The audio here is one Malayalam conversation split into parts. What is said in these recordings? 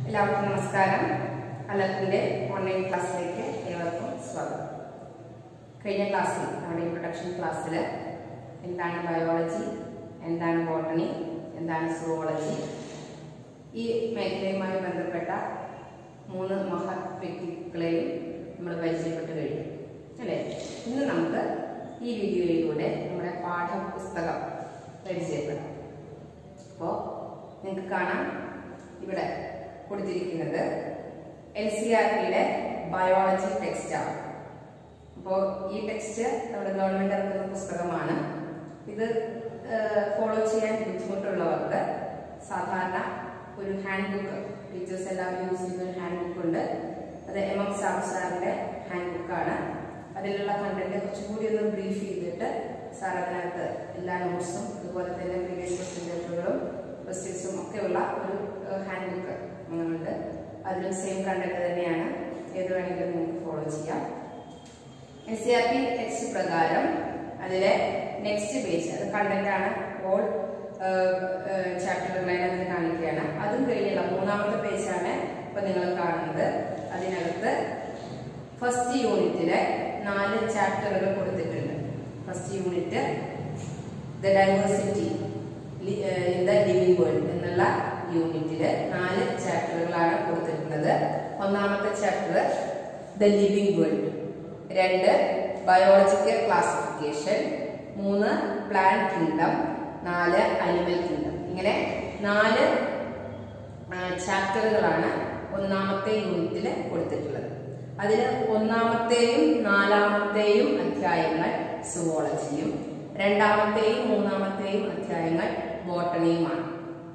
എല്ലാവർക്കും നമസ്കാരം അലർട്ടിന്റെ ഓൺലൈൻ ക്ലാസ്സിലേക്ക് ഏവർക്കും സ്വാഗതം കഴിഞ്ഞ ക്ലാസ്സിൽ നമ്മുടെ ഇൻട്രൊഡക്ഷൻ ക്ലാസ്സിൽ എന്താണ് ബയോളജി എന്താണ് ബോട്ടണി എന്താണ് സുവോളജി ഈ മേഖലയുമായി ബന്ധപ്പെട്ട മൂന്ന് മഹത് വ്യക്തികളെയും നമ്മൾ പരിചയപ്പെട്ട് കഴിഞ്ഞു അല്ലേ ഇന്ന് നമുക്ക് ഈ വീഡിയോയിലൂടെ നമ്മുടെ പാഠപുസ്തകം പരിചയപ്പെടാം അപ്പോൾ നിങ്ങൾക്ക് കാണാം ഇവിടെ കൊടുത്തിരിക്കുന്നത് എൻ സി ആർ ടിയുടെ ബയോളജി ടെക്സ്റ്റാണ് അപ്പോൾ ഈ ടെക്സ്റ്റ് നമ്മുടെ ഗവൺമെന്റ് ഇറക്കുന്ന പുസ്തകമാണ് ഇത് ഫോളോ ചെയ്യാൻ ബുദ്ധിമുട്ടുള്ളവർക്ക് സാധാരണ ഒരു ഹാൻഡ് ബുക്ക് ടീച്ചേഴ്സ് എല്ലാവരും യൂസ് ചെയ്യുന്ന ഒരു ഹാൻഡ് ബുക്ക് ഉണ്ട് അത് എം എം സാബു സാറിന്റെ ഹാൻഡ് ബുക്കാണ് അതിലുള്ള കണ്ടന്റ് കുറച്ചുകൂടി ഒന്ന് ബ്രീഫ് ചെയ്തിട്ട് സാർ അതിനകത്ത് എല്ലാ നോട്ട്സും അതുപോലെ തന്നെ പ്രീവിയസ് ക്വസ്റ്റ്യൻ പേപ്പറുകളും ക്വസ്റ്റ്യൻസും ഒക്കെയുള്ള ഒരു ഹാൻഡ് ബുക്ക് ഉണ്ട് അതിലും സെയിം കണ്ടന്റ് തന്നെയാണ് ഏത് വേണമെങ്കിലും നിങ്ങൾക്ക് ഫോളോ ചെയ്യാം N C R T text പ്രകാരം അതിലെ നെക്സ്റ്റ് പേജ് അത് കണ്ടന്റ് ആണ് ഓൾ ചാപ്റ്ററുകളായി അതിൽ കാണിക്കുകയാണ് അതും കഴിഞ്ഞുള്ള മൂന്നാമത്തെ പേജാണ് ഇപ്പൊ നിങ്ങൾ കാണുന്നത് അതിനകത്ത് ഫസ്റ്റ് യൂണിറ്റിലെ നാല് ചാപ്റ്ററുകൾ കൊടുത്തിട്ടുണ്ട് first unit the diversity in the living world എന്നുള്ള യൂണിറ്റില് നാല് ചാപ്റ്ററുകളാണ് കൊടുത്തിട്ടുള്ളത് ഒന്നാമത്തെ ചാപ്റ്റർ ദ ലിവിംഗ് വേൾഡ് രണ്ട് ബയോളജിക്കൽ ക്ലാസിഫിക്കേഷൻ മൂന്ന് പ്ലാന്റ് കിങ്ഡം നാല് അനിമൽ കിങ്ഡം ഇങ്ങനെ നാല് ചാപ്റ്ററുകളാണ് ഒന്നാമത്തെ യൂണിറ്റിൽ കൊടുത്തിട്ടുള്ളത് അതിൽ ഒന്നാമത്തെയും നാലാമത്തെയും അധ്യായങ്ങൾ സുവോളജിയും രണ്ടാമത്തെയും മൂന്നാമത്തെയും അധ്യായങ്ങൾ ബോട്ടണിയുമാണ്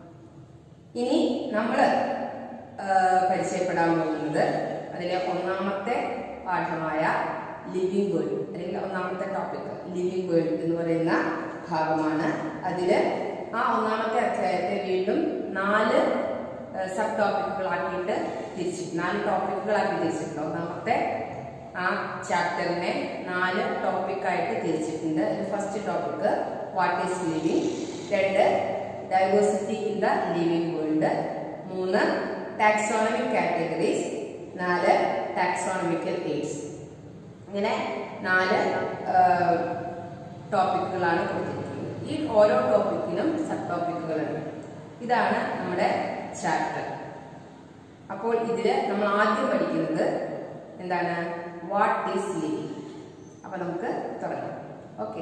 ഇനി നമ്മൾ പരിചയപ്പെടാൻ പോകുന്നത് അതിലെ ഒന്നാമത്തെ പാഠമായ ലിവിംഗ് വേൾഡ് അല്ലെങ്കിൽ ഒന്നാമത്തെ ടോപ്പിക് ലിവിംഗ് വേൾഡ് എന്ന് പറയുന്ന ഭാഗമാണ് അതിൽ ആ ഒന്നാമത്തെ അധ്യായത്തെ വീണ്ടും നാല് സബ് ടോപ്പിക്കുകളാക്കിയിട്ട് തിരിച്ചു നാല് ടോപ്പിക്കുകളാക്കി തിരിച്ചിട്ടുണ്ട് ഒന്നാമത്തെ ആ ചാപ്റ്ററിനെ നാല് ടോപ്പിക്കായിട്ട് തിരിച്ചിട്ടുണ്ട് first topic what is living രണ്ട് diversity in the living world മൂന്ന് ടാക്സോണമിക് കാറ്റഗറീസ് നാല് ടാക്സോണമിക്കൽ എയ്ഡ്സ് ഇങ്ങനെ നാല് ടോപ്പിക്കുകളാണ് കൊടുത്തിരിക്കുന്നത് ഈ ഓരോ ടോപ്പിക്കിനും സബ് ടോപ്പിക്കുകളുണ്ട് ഇതാണ് നമ്മുടെ ചാപ്റ്റർ അപ്പോൾ ഇതിൽ നമ്മൾ ആദ്യം പഠിക്കുന്നത് എന്താണ് വാട്ട് ഈസ് ലിവിംഗ് അപ്പൊ നമുക്ക് തുടങ്ങാം ഓക്കെ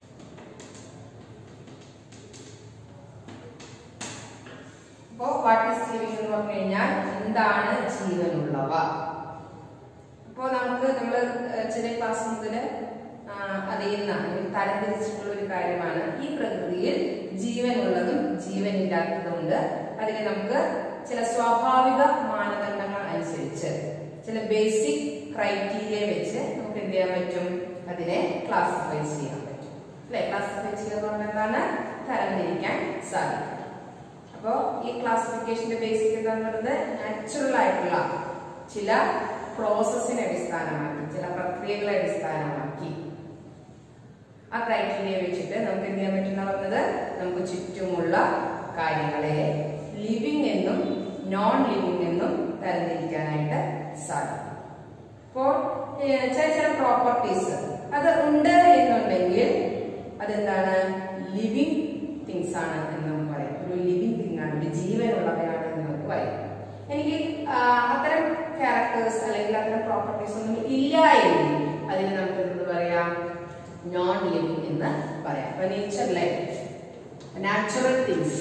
അപ്പോ വാട്ട് ഈസ് ലിവിംഗ് എന്ന് പറഞ്ഞു കഴിഞ്ഞാൽ എന്താണ് ജീവനുള്ളവ അപ്പോൾ നമുക്ക് നമ്മൾ ചെറിയ ക്ലാസ് മുതൽ അറിയുന്ന അല്ലെങ്കിൽ തരംതിരിച്ചിട്ടുള്ള ഒരു കാര്യമാണ് ഈ പ്രകൃതിയിൽ ജീവനുള്ളതും ജീവനില്ലാത്തതുമുണ്ട് അതിന് നമുക്ക് ചില സ്വാഭാവിക മാനദണ്ഡങ്ങൾ അനുസരിച്ച് ചില ബേസിക് ക്രൈറ്റീരിയ വെച്ച് നമുക്ക് എന്ത് ചെയ്യാൻ പറ്റും അതിനെ ക്ലാസിഫൈ ചെയ്യാൻ പറ്റും അല്ലെ ക്ലാസിഫൈ ചെയ്യുക എന്താണ് തരംതിരിക്കാൻ സാധിക്കും അപ്പോൾ ഈ ക്ലാസിഫിക്കേഷന്റെ ബേസിക് എന്താന്ന് പറയുന്നത് നാച്ചുറൽ ആയിട്ടുള്ള ചില പ്രോസസ്സിനെ അടിസ്ഥാനമാക്കി ചില പ്രക്രിയകളെ അടിസ്ഥാനമാക്കി ആ ക്രൈറ്റീരിയ വെച്ചിട്ട് നമുക്ക് എന്ത് ചെയ്യാൻ പറ്റുന്ന പറഞ്ഞത് നമുക്ക് ചുറ്റുമുള്ള കാര്യങ്ങളെ ലിവിങ് എന്നും നോൺ ലിവിങ് എന്നും തരംതിരിക്കാനായിട്ട് സാധിക്കും അപ്പോൾ ചില ചില പ്രോപ്പർട്ടീസ് അത് ഉണ്ട് എന്നുണ്ടെങ്കിൽ അതെന്താണ് ലിവിങ് തിങ്സ് ആണ് എന്ന് നമുക്ക് പറയാം ഒരു ലിവിങ് തിങ് ആണ് ഒരു ജീവനുള്ളവയാണ് എന്ന് നമുക്ക് പറയാം എനിക്ക് അത്തരം ക്യാരക്ടേഴ്സ് അല്ലെങ്കിൽ അത്തരം പ്രോപ്പർട്ടീസ് ഒന്നും ഇല്ല എങ്കിൽ അതിന് നമുക്ക് എന്ത് പറയാം നോൺ ലിവിങ് എന്ന് പറയാം അപ്പൊ നേച്ചറിലെ നാച്ചുറൽ തിങ്സ്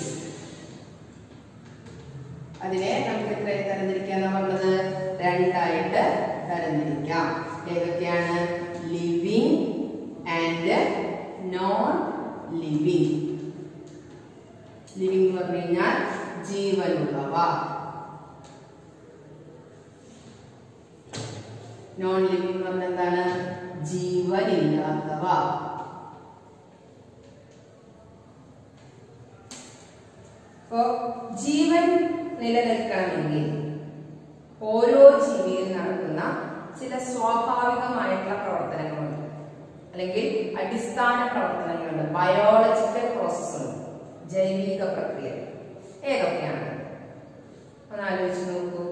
അതിനെ നമുക്ക് എത്ര തരംതിരിക്കാന്ന് പറഞ്ഞത് രണ്ടായിട്ട് തരംതിരിക്കാം ഏതൊക്കെയാണ് living and non living living എന്ന് പറഞ്ഞു കഴിഞ്ഞാൽ ജീവനുള്ളവ നോൺ ലിവിങ് എന്ന് പറഞ്ഞാൽ എന്താണ് ജീവനില്ലാത്തവ അപ്പോ ജീവൻ നിലനിൽക്കണമെങ്കിൽ ഓരോ ജീവിയിൽ നടക്കുന്ന ചില സ്വാഭാവികമായിട്ടുള്ള പ്രവർത്തനങ്ങളുണ്ട് അല്ലെങ്കിൽ അടിസ്ഥാന പ്രവർത്തനങ്ങളുണ്ട് ബയോളജിക്കൽ പ്രോസസ്സുണ്ട് ജൈവിക പ്രക്രിയ ഏതൊക്കെയാണ് ഒന്ന് ആലോചിച്ച് നോക്കൂ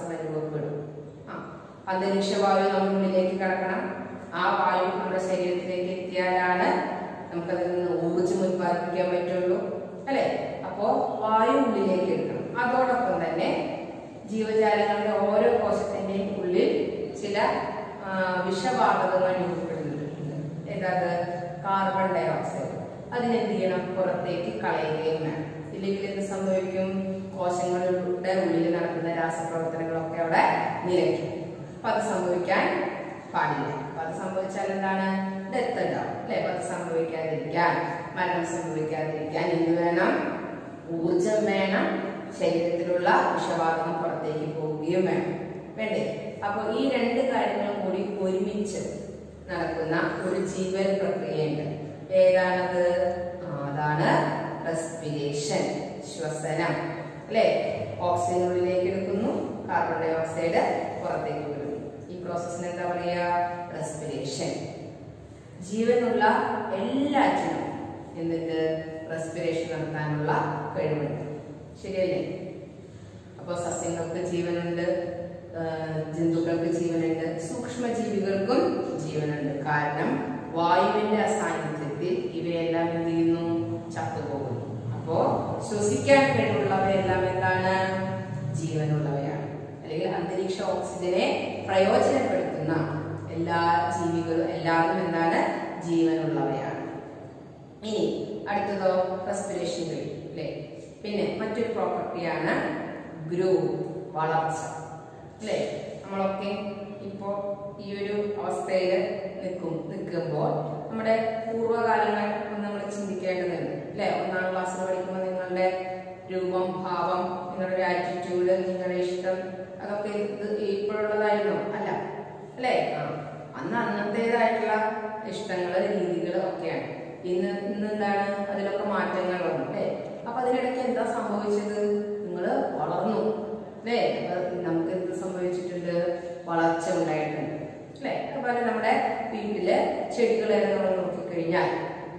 തടസ്സം അനുഭവപ്പെടും ആ അന്തരീക്ഷ വായു നമ്മുടെ ഉള്ളിലേക്ക് കടക്കണം ആ വായു നമ്മുടെ ശരീരത്തിലേക്ക് എത്തിയാലാണ് നമുക്കതിൽ നിന്ന് ഊർജ്ജം ഉത്പാദിപ്പിക്കാൻ പറ്റുള്ളൂ അല്ലെ അപ്പോ വായു ഉള്ളിലേക്ക് എടുക്കണം അതോടൊപ്പം തന്നെ ജീവജാലങ്ങളുടെ ഓരോ കോശത്തിന്റെയും ഉള്ളിൽ ചില ആ, വിഷവാതകങ്ങൾ രൂപപ്പെടുന്നുണ്ട് ഏതാത് കാർബൺ ഡൈ ഓക്സൈഡ് അതിനെന്ത് ചെയ്യണം പുറത്തേക്ക് കളയുകയും വേണം ഇല്ലെങ്കിൽ എന്ത് സംഭവിക്കും കോശങ്ങളുടെ ഉള്ളിൽ നടക്കുന്ന രാസപ്രവർത്തനങ്ങളൊക്കെ അവിടെ നിലയ്ക്കും അപ്പൊ അത് സംഭവിക്കാൻ പാടില്ല അപ്പൊ അത് സംഭവിച്ചാൽ എന്താണ് ഡെത്ത് ഉണ്ടാവും അല്ലെ അപ്പൊ അത് സംഭവിക്കാതിരിക്കാൻ മരണം സംഭവിക്കാതിരിക്കാൻ എന്ത് വേണം ഊർജം വേണം ശരീരത്തിലുള്ള വിഷവാതകം പുറത്തേക്ക് പോവുകയും വേണം വേണ്ടേ അപ്പൊ ഈ രണ്ട് കാര്യങ്ങളും കൂടി ഒരുമിച്ച് നടക്കുന്ന ഒരു ജീവൽ പ്രക്രിയയുണ്ട് ഏതാണത് ആ, അതാണ് റെസ്പിരേഷൻ ശ്വസനം അല്ലെ ഓക്സിജൻ ഉള്ളിലേക്ക് എടുക്കുന്നു കാർബൺ ഡൈ ഓക്സൈഡ് പുറത്തേക്ക് വിടുന്നു ഈ പ്രോസസ്സിന് എന്താ പറയാ റെസ്പിരേഷൻ ജീവനുള്ള എല്ലാറ്റിനും എന്നിട്ട് റെസ്പിറേഷൻ നടത്താനുള്ള കഴിവുണ്ട് ശരിയല്ലേ അപ്പോൾ സസ്യങ്ങൾക്ക് ജീവനുണ്ട് ആ, ജന്തുക്കൾക്ക് ജീവനുണ്ട് സൂക്ഷ്മജീവികൾക്കും ജീവനുണ്ട് കാരണം വായുവിന്റെ അസാന്നിധ്യത്തിൽ ഇവയെല്ലാം എന്ത് ചെയ്യുന്നു ചത്തുപോകുന്നു അപ്പോ ശ്വസിക്കാൻ കഴിവുള്ളവയെല്ലാം എന്താണ് ജീവനുള്ളവയാണ് അല്ലെങ്കിൽ അന്തരീക്ഷ ഓക്സിജനെ പ്രയോജനപ്പെടുത്തുന്ന എല്ലാ ജീവികളും എല്ലാവരും എന്താണ് ജീവനുള്ളവയാണ് ഇനി അടുത്തതോ റെസ്പിറേഷൻ റേറ്റ് അല്ലേ പിന്നെ മറ്റൊരു പ്രോപ്പർട്ടിയാണ് ഗ്രോ വളർച്ച അല്ലേ നമ്മളൊക്കെ ഇപ്പോ ഈ ഒരു അവസ്ഥയിൽ നിൽക്കും നിൽക്കുമ്പോൾ നമ്മുടെ പൂർവ്വകാലങ്ങൾ ഒന്ന് നമ്മൾ ചിന്തിക്കേണ്ടതുണ്ട് അല്ലേ ഒന്നാം ക്ലാസ്സിൽ പഠിക്കുമ്പോൾ നിങ്ങളുടെ രൂപം ഭാവം നിങ്ങളുടെ ആറ്റിറ്റ്യൂഡ് നിങ്ങളുടെ ഇഷ്ടം അതൊക്കെ ഇത് ഇപ്പോഴുള്ളതായിരുന്നോ അല്ല അല്ലേ ആ അന്ന് അന്നത്തേതായിട്ടുള്ള ഇഷ്ടങ്ങള് രീതികള് ഒക്കെയാണ് ഇന്ന് ഇന്ന് എന്താണ് അതിലൊക്കെ മാറ്റങ്ങൾ വന്നു അല്ലേ അപ്പൊ അതിനിടയ്ക്ക് എന്താ സംഭവിച്ചത് നിങ്ങള് വളർന്നു അല്ലേ അപ്പൊ നമുക്ക് എന്ത് സംഭവിച്ചിട്ടുണ്ട് വളർച്ച ഉണ്ടായിട്ടുണ്ട് അല്ലേ അതുപോലെ നമ്മുടെ വീട്ടില് ചെടികളെ നമ്മൾ നോക്കിക്കഴിഞ്ഞാൽ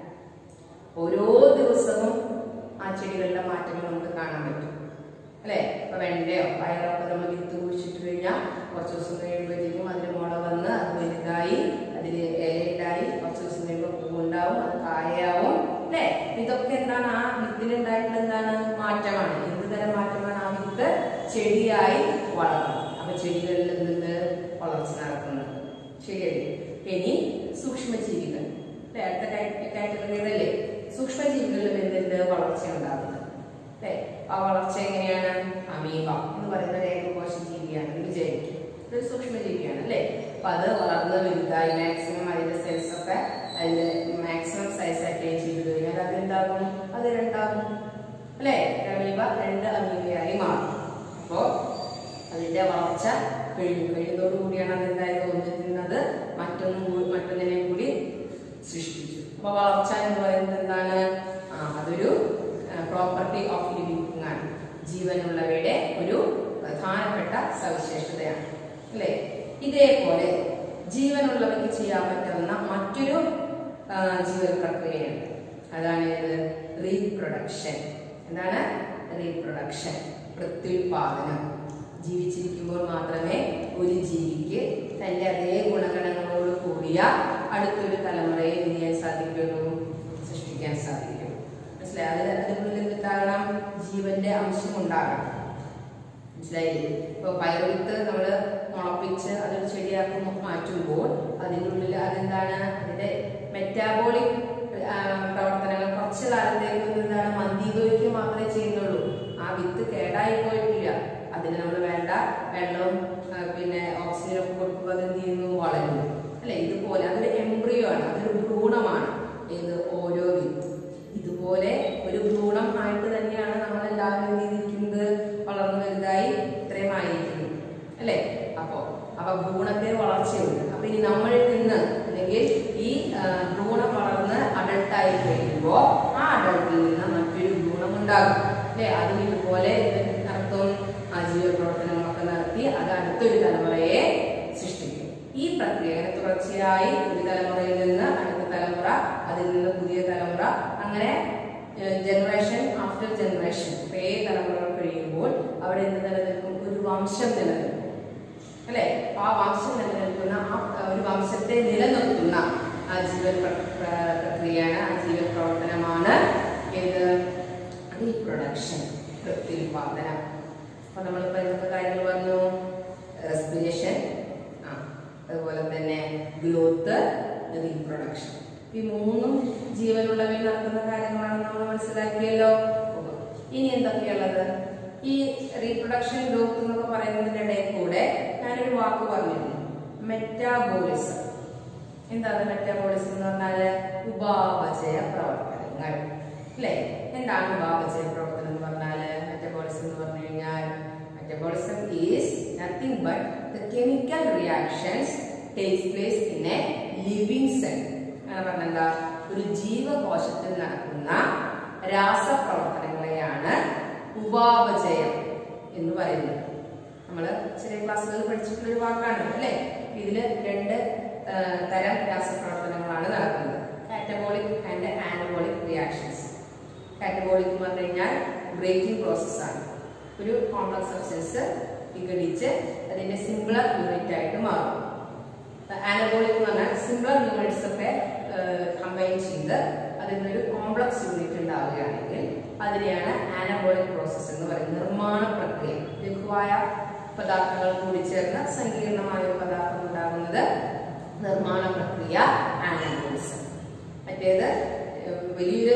ഓരോ ദിവസവും ആ ചെടികളുടെ മാറ്റങ്ങൾ നമുക്ക് കാണാൻ പറ്റും അല്ലേ ഇപ്പൊ വെണ്ടയോ പയറോ ഒക്കെ നമ്മൾ വിത്ത് കുഴിച്ചിട്ട് കഴിഞ്ഞാൽ കുറച്ച് ദിവസം കഴിയുമ്പോഴത്തേക്കും അതിന് മുള വന്ന് അത് വലുതായി അതിന് ഇലയുണ്ടായി കുറച്ച് ദിവസം കഴിയുമ്പോൾ പൂവുണ്ടാവും അത് കായയാവും അല്ലേ ഇതൊക്കെ എന്താണ് ആ വിത്തിനുണ്ടായിട്ടുള്ള എന്താണ് മാറ്റമാണ് എന്ത് തരം മാറ്റമാണ് ആ വിത്ത് ചെടിയായി വളർന്നത് അപ്പൊ ചെടികളിൽ എന്തുണ്ട് വളർച്ച നടക്കുന്നത് ശരിയല്ലേ ഇനി സൂക്ഷ്മജീവികൾ അല്ലേ അടുത്ത കാറ്റഗറികളല്ലേ സൂക്ഷ്മജീവികളിലും എന്തുണ്ട് വളർച്ച ഉണ്ടാകുന്നത് അല്ലേ ആ വളർച്ച എങ്ങനെയാണ് അമീബ എന്ന് പറയുന്ന ഒരു ഏകകോശ ജീവിയാണ് എന്ന് വിചാരിക്കും ഇതൊരു സൂക്ഷ്മജീവിയാണ് അല്ലേ അപ്പൊ അത് വളർന്ന് വലുതായി മാക്സിമം അതിന്റെ സെൽസ് ഒക്കെ അതിന്റെ മാക്സിമം സൈസ് അറ്റൈൻ ചെയ്ത് കഴിഞ്ഞാൽ അതെന്താകും അത് രണ്ടാകും അല്ലേ ഒരു അമീബ രണ്ട് അമീബയായി മാറും അപ്പോ അതിന്റെ വളർച്ച കഴിഞ്ഞു കഴിയുന്നതോടുകൂടിയാണ് അതെന്തായത് ഒന്നിൽ നിന്നത് മറ്റൊന്നും കൂടി മറ്റൊന്നിനെ കൂടി സൃഷ്ടിച്ചു അപ്പൊ വളർച്ച എന്ന് പറയുന്നത് എന്താണ് ആ, അതൊരു പ്രോപ്പർട്ടി ഓഫ് ലിവിംഗ് ആണ് ജീവനുള്ളവയുടെ ഒരു പ്രധാനപ്പെട്ട സവിശേഷതയാണ് അല്ലേ ഇതേപോലെ ജീവനുള്ളവയ്ക്ക് ചെയ്യാൻ പറ്റുന്ന മറ്റൊരു ആ, ജീവൽ പ്രക്രിയയാണ് അതാണ് ഇത് റീപ്രൊഡക്ഷൻ എന്താണ് റീപ്രൊഡക്ഷൻ പ്രത്യുൽപാദനം ജീവിച്ചിരിക്കുമ്പോൾ മാത്രമേ ഒരു ജീവിക്ക് തന്റെ അതേ ഗുണഗണങ്ങളോട് കൂടിയ അടുത്തൊരു തലമുറയെ എന്ത് ചെയ്യാൻ സാധിക്കുള്ളൂ സൃഷ്ടിക്കാൻ സാധിക്കും മനസ്സിലായി അതിന് അതിനുള്ളിൽ എന്തുണ്ടാകണം ജീവന്റെ അംശം ഉണ്ടാകണം മനസ്സിലായില്ലേ ഇപ്പൊ പയറുവിത്ത് നമ്മൾ മുളപ്പിച്ച് അതൊരു ചെടിയാക്കി മാറ്റുമ്പോൾ അതിൻ്റെ ഉള്ളിൽ അതെന്താണ് അതിന്റെ മെറ്റാബോളിക് പ്രവർത്തനങ്ങൾ കുറച്ച് കാലത്തേക്ക് എന്താണ് മന്ദീഭവിക്കുക മാത്രമേ ചെയ്യുന്നുള്ളൂ ആ വിത്ത് കേടായി പോയിട്ടില്ല അതിന് നമ്മൾ വേണ്ട വെള്ളവും ആ, പിന്നെ ഓക്സിജനും ഒക്കെ കൊടുക്കുമ്പോൾ അത് എന്ത് ചെയ്യുന്നു വളരുന്നു അല്ലെ ഇതുപോലെ അതൊരു എംബ്രിയോ ആണ് അതൊരു ഭ്രൂണമാണ് ഇത് ഓരോ വിത്ത് ഇതുപോലെ ഒരു ഭ്രൂണം ആയിട്ട് തന്നെയാണ് നമ്മൾ എല്ലാവരും എന്ത് ചെയ്തിരിക്കുന്നത് വളർന്നു വലുതായി ഇത്രയും ആയിരിക്കുന്നു അല്ലെ അപ്പോ അപ്പൊ ഭ്രൂണത്തിന് വളർച്ചയുണ്ട് അപ്പൊ ഇനി നമ്മളിൽ നിന്ന് അല്ലെങ്കിൽ ഈ ആ, ഭ്രൂണം വളർന്ന് അഡൾട്ടായി കഴിയുമ്പോ ആ അഡൾട്ടിൽ നിന്ന് മറ്റൊരു ഭ്രൂണം ഉണ്ടാകും അല്ലെ അതും ഇതുപോലെ ഇത് നടത്തും ആജീവ പ്രവർത്തനങ്ങളൊക്കെ നടത്തി അത് അടുത്തൊരു തലമുറയെ സൃഷ്ടിക്കും ഈ പ്രക്രിയ അങ്ങനെ തുടർച്ചയായി ഒരു തലമുറയിൽ നിന്ന് അടുത്ത തലമുറ അതിൽ നിന്ന് പുതിയ തലമുറ അങ്ങനെ ജനറേഷൻ ആഫ്റ്റർ ജനറേഷൻ കുറേ തലമുറകൾ കഴിയുമ്പോൾ അവിടെ എന്ത് നിലനിൽക്കും ഒരു വംശം നിലനിൽക്കും അല്ലെ അപ്പൊ ആ വംശം നിലനിൽക്കുന്ന ആ ഒരു വംശത്തെ നിലനിർത്തുന്ന ആ ജീവൻ പ്ര- പ്ര- പ്രക്രിയയാണ് ആ ജീവൻ പ്രവർത്തനമാണ് ഏത് റീപ്രൊഡക്ഷൻ പ്രത്യുൽപാദനം അപ്പൊ നമ്മളിപ്പോ എന്തൊക്കെ കാര്യങ്ങൾ പറഞ്ഞു റെസ്പിറേഷൻ ആ അതുപോലെ തന്നെ ഗ്രോത്ത് റീപ്രൊഡക്ഷൻ ഈ മൂന്നും ജീവനുള്ളവയിൽ നടക്കുന്ന കാര്യങ്ങളാണ് നമ്മൾ മനസ്സിലാക്കിയല്ലോ ഇനി എന്തൊക്കെയുള്ളത് ഈ റീപ്രൊഡക്ഷൻ ഗ്രോത്ത് എന്നൊക്കെ പറയുന്നതിന്റെ ഇടയിൽ കൂടെ ഞാനൊരു വാക്ക് പറഞ്ഞിരുന്നു മെറ്റാബോളിസം എന്താണ് മെറ്റാബോളിസം എന്ന് പറഞ്ഞാല് ഉപാപചയ പ്രവർത്തനങ്ങൾ അല്ലേ എന്താണ് ഉപാപചയ പ്രവർത്തനം എന്ന് പറഞ്ഞാല് മെറ്റബോളിസം എന്ന് പറഞ്ഞു കഴിഞ്ഞാൽ metabolism is nothing but the chemical reactions takes place in a living cell അങ്ങനെ പറഞ്ഞെന്താ ഒരു ജീവകോശത്തിൽ നടക്കുന്ന രാസപ്രവർത്തനങ്ങളെയാണ് ഉപാപചയം എന്ന് പറയുന്നത് നമ്മൾ ചെറിയ ക്ലാസ്സുകളിൽ പഠിച്ചിട്ടുള്ള ഒരു വാക്കാണ് അല്ലേ ഇതില് രണ്ട് ആ, തരം രാസപ്രവർത്തനങ്ങളാണ് നടക്കുന്നത് catabolic and anabolic reactions catabolic എന്ന് പറഞ്ഞു കഴിഞ്ഞാൽ ബ്രേക്കിംഗ് പ്രോസസ് ആണ് ഒരു കോംപ്ലക്സ് സബ്സ്റ്റൻസ് വിഘടിച്ച് അതിന്റെ സിംഗിളർ യൂണിറ്റ് ആയിട്ട് മാറും ആനബോളിക് എന്ന് പറഞ്ഞാൽ സിംഗിളർ യൂണിറ്റ്സ് ഒക്കെ കമ്പൈൻ ചെയ്ത് അതിൽ നിന്നൊരു കോംപ്ലക്സ് യൂണിറ്റ് ഉണ്ടാവുകയാണെങ്കിൽ അതിനെയാണ് ആനബോളിക് പ്രോസസ്സ് എന്ന് പറയുന്നത് നിർമ്മാണ പ്രക്രിയ ലഘുവായ പദാർത്ഥങ്ങൾ കൂടി ചേർന്ന് സങ്കീർണമായ ഒരു പദാർത്ഥം ഉണ്ടാകുന്നത് നിർമ്മാണ പ്രക്രിയ ആനബോളിസം മറ്റേത് ഏഹ്, വലിയൊരു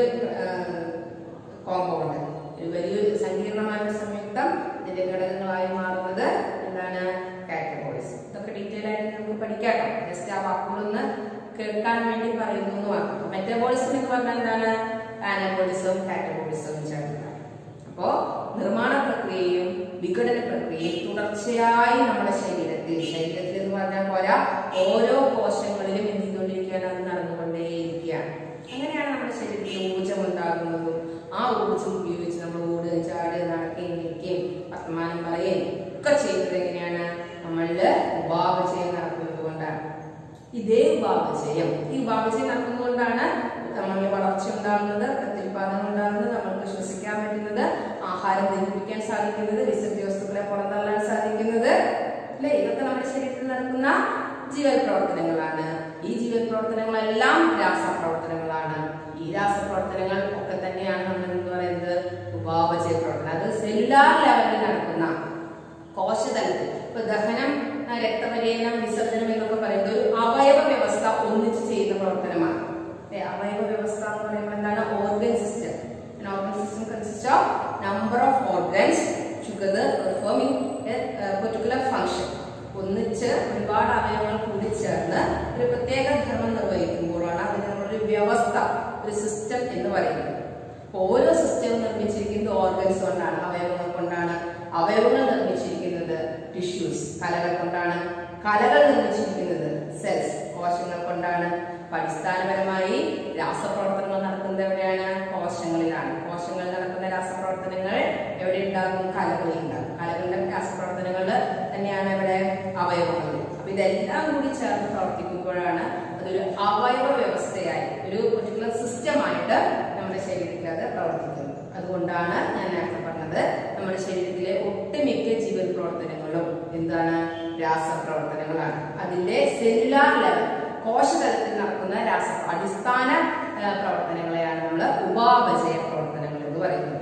കോമ്പൗണ്ട് ഒരു വലിയൊരു സങ്കീർണമായ ഒരു സംയുക്തം ഇതിന്റെ ഘടകങ്ങളായി മാറുന്നത് എന്താണ് കാറ്റഗോറീസ് ഇതൊക്കെ ഡീറ്റെയിൽ ആയിട്ട് നമുക്ക് പഠിക്കാം ജസ്റ്റ് ആ വാക്കുകളൊന്ന് കേൾക്കാൻ വേണ്ടി പറയുന്നു എന്ന് മാത്രം മെറ്റബോളിസം എന്ന് പറഞ്ഞാൽ എന്താണ് ആനബോളിസവും കാറ്റഗോറിസവും ചേർന്നതാണ് അപ്പോ നിർമ്മാണ പ്രക്രിയയും വിഘടന പ്രക്രിയയും തുടർച്ചയായി നമ്മുടെ ശരീരത്തിൽ ശരീരത്തിൽ എന്ന് പറഞ്ഞാൽ പോരാ ഓരോ കോശങ്ങളിലും എന്ത് ചെയ്തുകൊണ്ടിരിക്കുകയാണ് അത് നടന്നുകൊണ്ടേയിരിക്കുകയാണ് അങ്ങനെയാണ് നമ്മുടെ ശരീരത്തിൽ ഊർജം ഉണ്ടാകുന്നതും ആ ഊർജം ഉപയോഗിച്ച് നമ്മൾ ഓടുകയും ചാടുകയും നടക്കുകയും നിൽക്കുകയും വർത്തമാനം പറയുകയും ഒക്കെ ചെയ്യുന്നത് എങ്ങനെയാണ് നമ്മളില് ഉപാപചയം നടക്കുന്നത് കൊണ്ടാണ് ഇതേ ഉപാപചയം ഈ ഉപാപചയം നടക്കുന്നതുകൊണ്ടാണ് നമ്മളിൽ വളർച്ച ഉണ്ടാകുന്നത് പ്രത്യുൽപാദനം ഉണ്ടാകുന്നത് നമ്മൾക്ക് ശ്വസിക്കാൻ പറ്റുന്നത് ആഹാരം ദഹിപ്പിക്കാൻ സാധിക്കുന്നത് വിസർജ്യ വസ്തുക്കളെ പുറന്തള്ളാൻ സാധിക്കുന്നത് അല്ലെ ഇതൊക്കെ നമ്മുടെ ശരീരത്തിൽ നടക്കുന്ന ജീവൽ പ്രവർത്തനങ്ങളാണ് ഈ ജീവൽ പ്രവർത്തനങ്ങളെല്ലാം രാസപ്രവർത്തനങ്ങളാണ് ഈ രാസപ്രവർത്തനങ്ങൾ ഒക്കെ തന്നെയാണ് നമ്മൾ എന്ന് പറയുന്നത് ഉപാപചയ പ്രവർത്തനം അത് സെല്ലുലാർ ലെവലിൽ നടക്കുന്ന കോശതലത്തിൽ ഇപ്പൊ ദഹനം ആ, രക്തപര്യനം വിസർജനം എന്നൊക്കെ പറയുന്നത് ഒരു അവയവ വ്യവസ്ഥ ഒന്നിച്ച് ചെയ്യുന്ന പ്രവർത്തനമാണ് ഏ, അവയവ വ്യവസ്ഥ എന്ന് പറയുമ്പോൾ എന്താണ് organ system organ system consist of number of organs together performing particular function ഒന്നിച്ച് ഒരുപാട് അവയവങ്ങൾ കൂടി ചേർന്ന് ഒരു പ്രത്യേക ധർമ്മം നിർവഹിക്കുമ്പോഴാണ് അതിന് നമ്മളൊരു വ്യവസ്ഥ ഒരു സിസ്റ്റം എന്ന് പറയുന്നത് അപ്പൊ ഓരോ സിസ്റ്റവും നിർമ്മിച്ചിരിക്കുന്നത് ഓർഗൻസ് കൊണ്ടാണ് അവയവങ്ങൾ കൊണ്ടാണ് അവയവങ്ങൾ നിർമ്മിച്ചിരിക്കുന്നത് ടിഷ്യൂസ് കലകൾ കൊണ്ടാണ് കലകൾ നിർമ്മിച്ചിരിക്കുന്നത് സെൽസ് കോശങ്ങൾ കൊണ്ടാണ് അപ്പൊ അടിസ്ഥാനപരമായി രാസപ്രവർത്തനങ്ങൾ നടക്കുന്നത് എവിടെയാണ് കോശങ്ങളിലാണ് കോശങ്ങളിൽ നടക്കുന്ന രാസപ്രവർത്തനങ്ങൾ എവിടെ ഉണ്ടാകും കലകളിൽ ഉണ്ടാകും കലകളുടെ രാസപ്രവർത്തനങ്ങൾ തന്നെയാണ് ഇവിടെ അവയവങ്ങളിൽ അപ്പൊ ഇതെല്ലാം കൂടി ചേർന്ന് പ്രവർത്തിക്കുമ്പോഴാണ് അതൊരു അവയവ വ്യവസ്ഥയായി ഒരു പെർട്ടിക്കുലർ സിസ്റ്റമായിട്ട് നമ്മുടെ ശരീരത്തിൽ അത് പ്രവർത്തിക്കുന്നത് അതുകൊണ്ടാണ് ഞാൻ നേരത്തെ പറഞ്ഞത് നമ്മുടെ ശരീരത്തിലെ ഒട്ടുമിക്ക ജീവൽ പ്രവർത്തനങ്ങളും എന്താണ് രാസപ്രവർത്തനങ്ങളാണ് അതിന്റെ സെല്ലുലാർ ലെവൽ കോശതലത്തിൽ നടക്കുന്ന രാസ അടിസ്ഥാന ആ, പ്രവർത്തനങ്ങളെയാണ് നമ്മൾ ഉപാപചയ പ്രവർത്തനങ്ങൾ എന്ന് പറയുന്നത്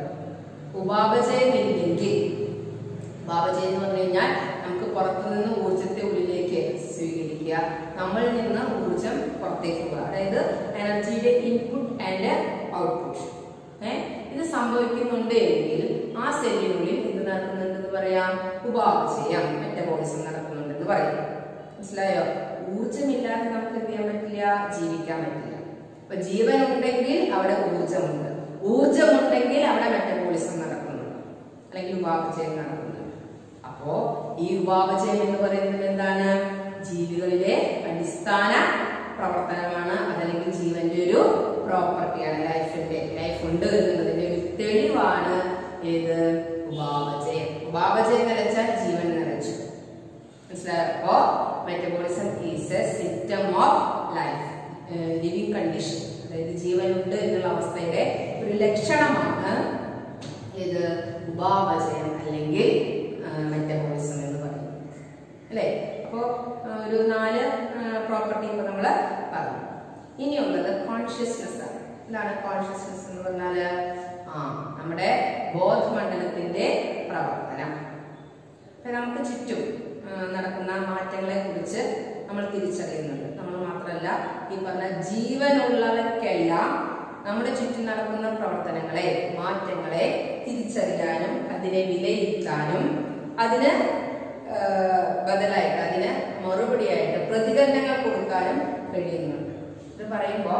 ഉപാപചയം ഇല്ലെങ്കിൽ ഉപാപചയം എന്ന് പറഞ്ഞു കഴിഞ്ഞാൽ നമുക്ക് പുറത്തു നിന്ന് ഊർജത്തെ ഉള്ളിലേക്ക് സ്വീകരിക്കുക നമ്മളിൽ നിന്ന് ഊർജം പുറത്തേക്ക് പോകുക അതായത് എനർജിയുടെ ഇൻപുട്ട് ആൻഡ് ഔട്ട്പുട്ട് ഏഹ് ഇത് സംഭവിക്കുന്നുണ്ട് എങ്കിൽ ആ സെല്ലിനുള്ളിൽ എന്ത് നടക്കുന്നുണ്ടെന്ന് പറയാം ഉപാപചയം മെറ്റബോളിസം നടക്കുന്നുണ്ടെന്ന് പറയാം മനസ്സിലായോ ഊർജമില്ലാതെ നമുക്ക് എന്ത് ചെയ്യാൻ പറ്റില്ല ജീവിക്കാൻ പറ്റില്ല അപ്പൊ ജീവൻ ഉണ്ടെങ്കിൽ അവിടെ ഊർജമുണ്ട് ഊർജമുണ്ടെങ്കിൽ അവിടെ മെറ്റബോളിസം നടക്കുന്നുണ്ട് അല്ലെങ്കിൽ ഉപാപചയം നടക്കുന്നുണ്ട് അപ്പോ ഈ ഉപാപചയം എന്ന് പറയുന്നത് എന്താണ് ജീവികളിലെ അടിസ്ഥാന പ്രവർത്തനമാണ് അതല്ലെങ്കിൽ ജീവന്റെ ഒരു പ്രോപ്പർട്ടിയാണ് ലൈഫിന്റെ ലൈഫ് ഉണ്ട് എന്നുള്ളതിന്റെ ഒരു തെളിവാണ് ഏത് ഉപാപചയം ഉപാപചയം നിലച്ചാൽ ജീവൻ നിലച്ചു മനസ്സിലായോ അപ്പോ metabolism is a system of life living condition അതായത് ജീവനുണ്ട് എന്നുള്ള അവസ്ഥയുടെ ഒരു ലക്ഷണമാണ് ഇത് ഉപാപചയം അല്ലെങ്കിൽ മെറ്റബോളിസം എന്ന് പറയുന്നത് അല്ലേ അപ്പോൾ ഒരു നാല് പ്രോപ്പർട്ടി ഇപ്പൊ നമ്മൾ പറഞ്ഞു ഇനിയുള്ളത് കോൺഷ്യസ്നെസ് ആണ് എന്താണ് കോൺഷ്യസ്നെസ് എന്ന് പറഞ്ഞാല് ആ നമ്മുടെ ബോധമണ്ഡലത്തിന്റെ പ്രവർത്തനം അപ്പൊ നമുക്ക് ചുറ്റും ആ, നടക്കുന്ന മാറ്റങ്ങളെ കുറിച്ച് നമ്മൾ തിരിച്ചറിയുന്നുണ്ട് നമ്മൾ മാത്രമല്ല ഈ പറഞ്ഞ ജീവനുള്ളവർക്കെല്ലാം നമ്മുടെ ചുറ്റും നടക്കുന്ന പ്രവർത്തനങ്ങളെ മാറ്റങ്ങളെ തിരിച്ചറിയാനും അതിനെ വിലയിരുത്താനും അതിന് ആ, ബദലായിട്ട് അതിന് മറുപടിയായിട്ട് പ്രതികരണങ്ങൾ കൊടുക്കാനും കഴിയുന്നുണ്ട് ഇത് പറയുമ്പോൾ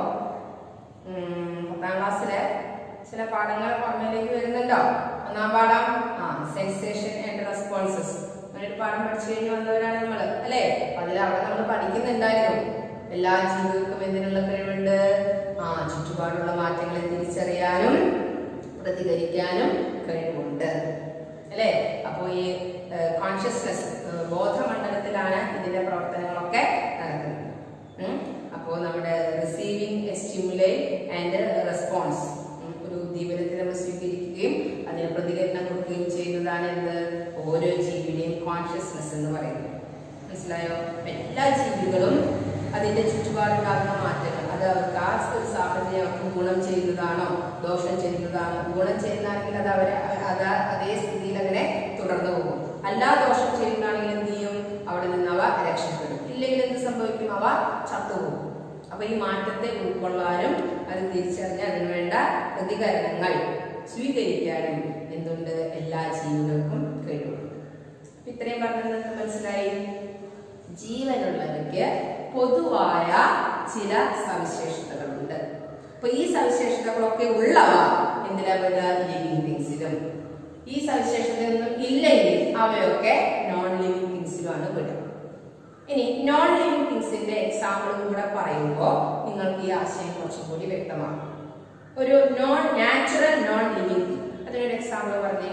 പത്താം ക്ലാസ്സിലെ ചില പാഠങ്ങൾ ഓർമ്മയിലേക്ക് വരുന്നുണ്ടോ ഒന്നാം പാഠം ആ സെൻസേഷൻ ആൻഡ് റെസ്പോൺസസ് അങ്ങനെ ഒരു പാഠം പഠിച്ചു കഴിഞ്ഞ് വന്നവരാണ് നമ്മൾ അല്ലേ അതിൽ അവിടെ നമ്മൾ പഠിക്കുന്നുണ്ടായിരുന്നു എല്ലാ ജീവികൾക്കും എന്തിനുള്ള കഴിവുണ്ട് ആ ചുറ്റുപാടുള്ള മാറ്റങ്ങളെ തിരിച്ചറിയാനും പ്രതികരിക്കാനും കഴിവുണ്ട് അല്ലേ അപ്പോൾ ഈ കോൺഷ്യസ്നെസ് ബോധമണ്ഡലത്തിലാണ് ഇതിന്റെ പ്രവർത്തനങ്ങളൊക്കെ നടക്കുന്നത് ഉം. അപ്പോൾ നമ്മുടെ റിസീവിംഗ് സ്റ്റിമുലൈ ആൻഡ് റെസ്പോൺസ് ഒരു ഉദ്ദീപനത്തെ നമ്മൾ സ്വീകരിക്കുകയും അതിന് പ്രതികരണം കൊടുക്കുകയും ചെയ്യുന്നതാണ് എന്ത് ഓരോ ജീവിയുടെയും കോൺഷ്യസ്നെസ് എന്ന് പറയുന്നത് മനസ്സിലായോ എല്ലാ ജീവികളും അതിന്റെ ചുറ്റുപാടുണ്ടാകുന്ന മാറ്റങ്ങൾ അത് അവർക്ക് ആ ഒരു സാഹചര്യം അവർക്ക് ഗുണം ചെയ്യുന്നതാണോ ദോഷം ചെയ്യുന്നതാണോ ഗുണം ചെയ്യുന്നതാണെങ്കിൽ അത് അവരെ അത് അതേ സ്ഥിതിയിൽ അങ്ങനെ തുടർന്നു പോകും അല്ലാ ദോഷം ചെയ്യുന്നതാണെങ്കിൽ എന്ത് ചെയ്യും അവിടെ നിന്ന് അവ രക്ഷപ്പെടും ഇല്ലെങ്കിൽ എന്ത് സംഭവിക്കും അവ ചത്തുപോകും അപ്പൊ ഈ മാറ്റത്തെ ഉൾക്കൊള്ളാനും അത് തിരിച്ചറിഞ്ഞ് അതിനുവേണ്ട പ്രതികരണങ്ങൾ സ്വീകരിക്കാനും എന്തുണ്ട് എല്ലാ ജീവികൾക്കും കഴിവുണ്ട് അപ്പൊ ഇത്രയും പറഞ്ഞത് നിങ്ങൾക്ക് മനസ്സിലായി ജീവനുള്ളവയ്ക്ക് പൊതുവായ ചില സവിശേഷതകളുണ്ട് അപ്പൊ ഈ സവിശേഷതകളൊക്കെ ഉള്ളവ എന്തിനാ പെടുക ലിവിങ് തിങ്സിലും ഈ സവിശേഷതയൊന്നും ഇല്ലെങ്കിൽ അവയൊക്കെ നോൺ ലിവിങ് തിങ്സിലുമാണ് പെടുക ഇനി നോൺ ലിവിങ് തിങ്സിന്റെ എക്സാമ്പിളും കൂടെ പറയുമ്പോൾ നിങ്ങൾക്ക് ഈ ആശയം കുറച്ചും കൂടി വ്യക്തമാകും ഒരു നോൺ നാച്ചുറൽ നോൺ ലിവിങ് അതിനൊരു എക്സാമ്പിൾ പറഞ്ഞേ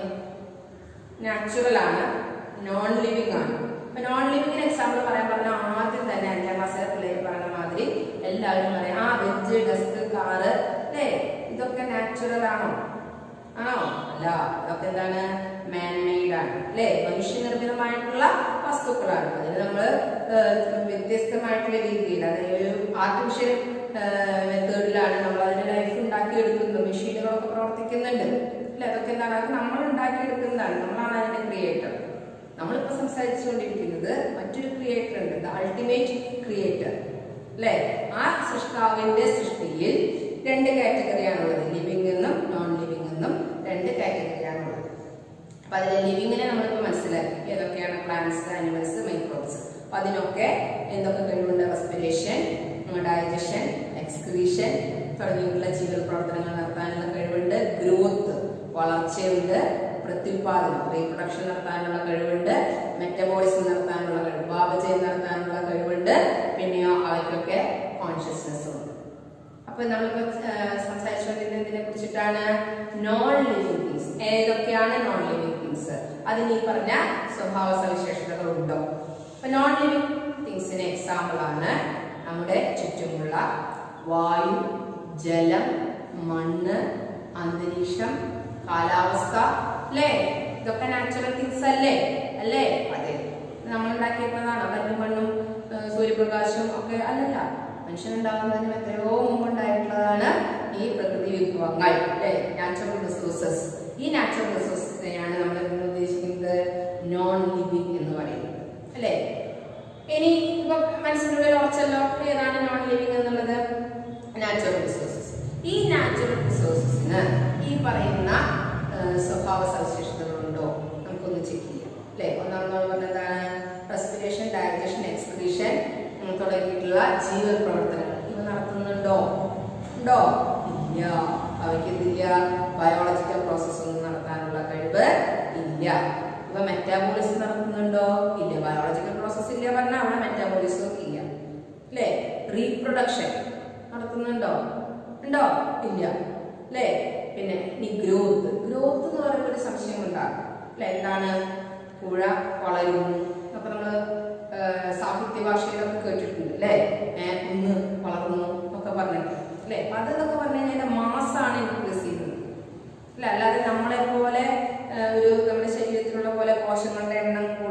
നാച്ചുറൽ ആണ് നോൺ ലിവിങ് ആണ് അപ്പൊ നോൺ ലിവിങ്ങിന് എക്സാമ്പിൾ പറയാൻ പറഞ്ഞാൽ ആദ്യം തന്നെ അഞ്ചാം ക്ലാസ്സിലെ പിള്ളേർ പറഞ്ഞ മാതിരി എല്ലാവരും പറയും ആ വെജ് ഡെസ്ക് കാറ് അല്ലേ ഇതൊക്കെ നാച്ചുറൽ ആണോ ആണോ അല്ല ഇതൊക്കെ എന്താണ് മാൻ മെയ്ഡ് ആണ് അല്ലേ മനുഷ്യനിർമ്മിതമായിട്ടുള്ള വസ്തുക്കളാണ് അതിന് നമ്മൾ വ്യത്യസ്തമായിട്ടുള്ള രീതിയിൽ അതായത് ഒരു ആർട്ടിഫിഷ്യൽ മെത്തേഡിലാണ് നമ്മൾ അതിന്റെ ലൈഫ് ഉണ്ടാക്കിയെടുക്കുന്നത് മെഷീനുകളൊക്കെ പ്രവർത്തിക്കുന്നുണ്ട് അല്ലെ അതൊക്കെ എന്താണ് അത് നമ്മൾ ഉണ്ടാക്കിയെടുക്കുന്നതാണ് നമ്മളാണ് അതിന്റെ ക്രിയേറ്റർ നമ്മളിപ്പോ സംസാരിച്ചുകൊണ്ടിരിക്കുന്നത് മറ്റൊരു ക്രിയേറ്റർ ഉണ്ട് ദ അൾട്ടിമേറ്റ് ക്രിയേറ്റർ അല്ലെ ആ സൃഷ്ടാവിന്റെ സൃഷ്ടിയിൽ രണ്ട് കാറ്റഗറിയാണുള്ളത് ലിവിങ് എന്നും നോൺ ലിവിങ് എന്നും രണ്ട് കാറ്റഗറിയാണുള്ളത് അപ്പൊ അതിലെ ലിവിങ്ങിനെ നമ്മളിപ്പോ മനസ്സിലാക്കി ഏതൊക്കെയാണ് പ്ലാന്റ്സ് ആനിമൽസ് മൈക്രോബ്സ് അപ്പൊ അതിനൊക്കെ എന്തൊക്കെ കഴിവുണ്ട് റെസ്പിറേഷൻ ഡൈജഷൻ എക്സ്ക്രീഷൻ തുടങ്ങിയിട്ടുള്ള ജീവിത പ്രവർത്തനങ്ങൾ നടത്താനുള്ള കഴിവുണ്ട് ഗ്രോത്ത് വളർച്ചയുണ്ട് പ്രത്യുൽപാദനം റീപ്രൊഡക്ഷൻ നടത്താനുള്ള കഴിവുണ്ട് മെറ്റബോളിസം നടത്താനുള്ള കഴിവ് ഭാവചയം നടത്താനുള്ള കഴിവുണ്ട് പിന്നെയോ അവയ്ക്കൊക്കെ കോൺഷ്യസ്നെസ് ഉണ്ട് അപ്പൊ നമ്മളിപ്പോ സംസാരിച്ചുകൊണ്ടിരുന്നതിനെ കുറിച്ചിട്ടാണ് നോൺ ലിവിങ് തിങ്സ് ഏതൊക്കെയാണ് നോൺ ലിവിങ് തിങ്സ് അതിന് ഈ പറഞ്ഞ സ്വഭാവ സവിശേഷതകൾ ഉണ്ടോ അപ്പൊ നോൺ ലിവിങ് തിങ്സിന് എക്സാമ്പിൾ ആണ് നമ്മുടെ ചുറ്റുമുള്ള വായു ജലം മണ്ണ് അന്തരീക്ഷം കാലാവസ്ഥ അല്ലേ ഇതൊക്കെ നാച്ചുറൽ തിങ്സ് അല്ലേ അല്ലേ അതെ നമ്മൾ ഉണ്ടാക്കിയിട്ടുള്ളതാണ് കല്ലും മണ്ണും ഏഹ് സൂര്യപ്രകാശവും ഒക്കെ അല്ലല്ല മനുഷ്യനുണ്ടാകുന്നതിന് എത്രയോ മുമ്പ് ഉണ്ടായിട്ടുള്ളതാണ് ഈ പ്രകൃതി വിഭവങ്ങൾ അല്ലേ നാച്ചുറൽ റിസോഴ്സസ് ഈ നാച്ചുറൽ റിസോഴ്സസിനെയാണ് നമ്മൾ ഇന്ന് ഉദ്ദേശിക്കുന്നത് നോൺ ലിവിങ് എന്ന് പറയുന്നത് അല്ലേ ഇനി ഇപ്പൊ മനസ്സിനുള്ളിൽ ഉറച്ചല്ലോ ഏതാണ് നോൺ ലിവിങ് എന്നുള്ളത് നാച്ചുറൽ റിസോഴ്സസ് ഈ നാച്ചുറൽ റിസോഴ്സസിന് ഈ പറയുന്ന ആ, സ്വഭാവ സവിശേഷതകളുണ്ടോ നമുക്കൊന്ന് ചെക്ക് ചെയ്യാം അല്ലെ ഒന്നാമത് പറഞ്ഞതാണ് റെസ്പിറേഷൻ ഡൈജഷൻ എക്സ്ക്രീഷൻ തുടങ്ങിയിട്ടുള്ള ജീവൻ പ്രവർത്തനങ്ങൾ ഇവ നടത്തുന്നുണ്ടോ ഉണ്ടോ ഇല്ല അവയ്ക്ക് എന്തില്ല ബയോളജിക്കൽ പ്രോസസ് ഒന്നും നടത്താനുള്ള കഴിവ് ഇല്ല ഇവ മെറ്റാബോളിസം നടത്തുന്നുണ്ടോ ഇല്ല ബയോളജിക്കൽ പ്രോസസ് ഇല്ല പറഞ്ഞാൽ അവിടെ മെറ്റാബോളിസം ഇല്ല അല്ലേ റീപ്രൊഡക്ഷൻ നടത്തുന്നുണ്ടോ ഉണ്ടോ ഇല്ല അല്ലേ പിന്നെ ഇനി ഗ്രോത്ത് ഗ്രോത്ത് എന്ന് പറയുമ്പോൾ ഒരു സംശയം ഉണ്ടാകും അല്ലെ എന്താണ് പുഴ വളരുന്നു അപ്പൊ നമ്മള് ആ, സാഹിത്യ ഭാഷയിലൊക്കെ കേട്ടിട്ടുണ്ട് അല്ലേ ഏ, കുന്ന് വളർന്നു ഒക്കെ പറഞ്ഞിട്ട് അല്ലെ അപ്പൊ അതെന്നൊക്കെ പറഞ്ഞു കഴിഞ്ഞാൽ മാസാണ് ഇൻക്രീസ് ചെയ്യുന്നത് അല്ല അല്ലാതെ നമ്മളെ പോലെ ആ, ഒരു നമ്മുടെ ശരീരത്തിലുള്ള പോലെ കോശങ്ങളുടെ എണ്ണം കൂടി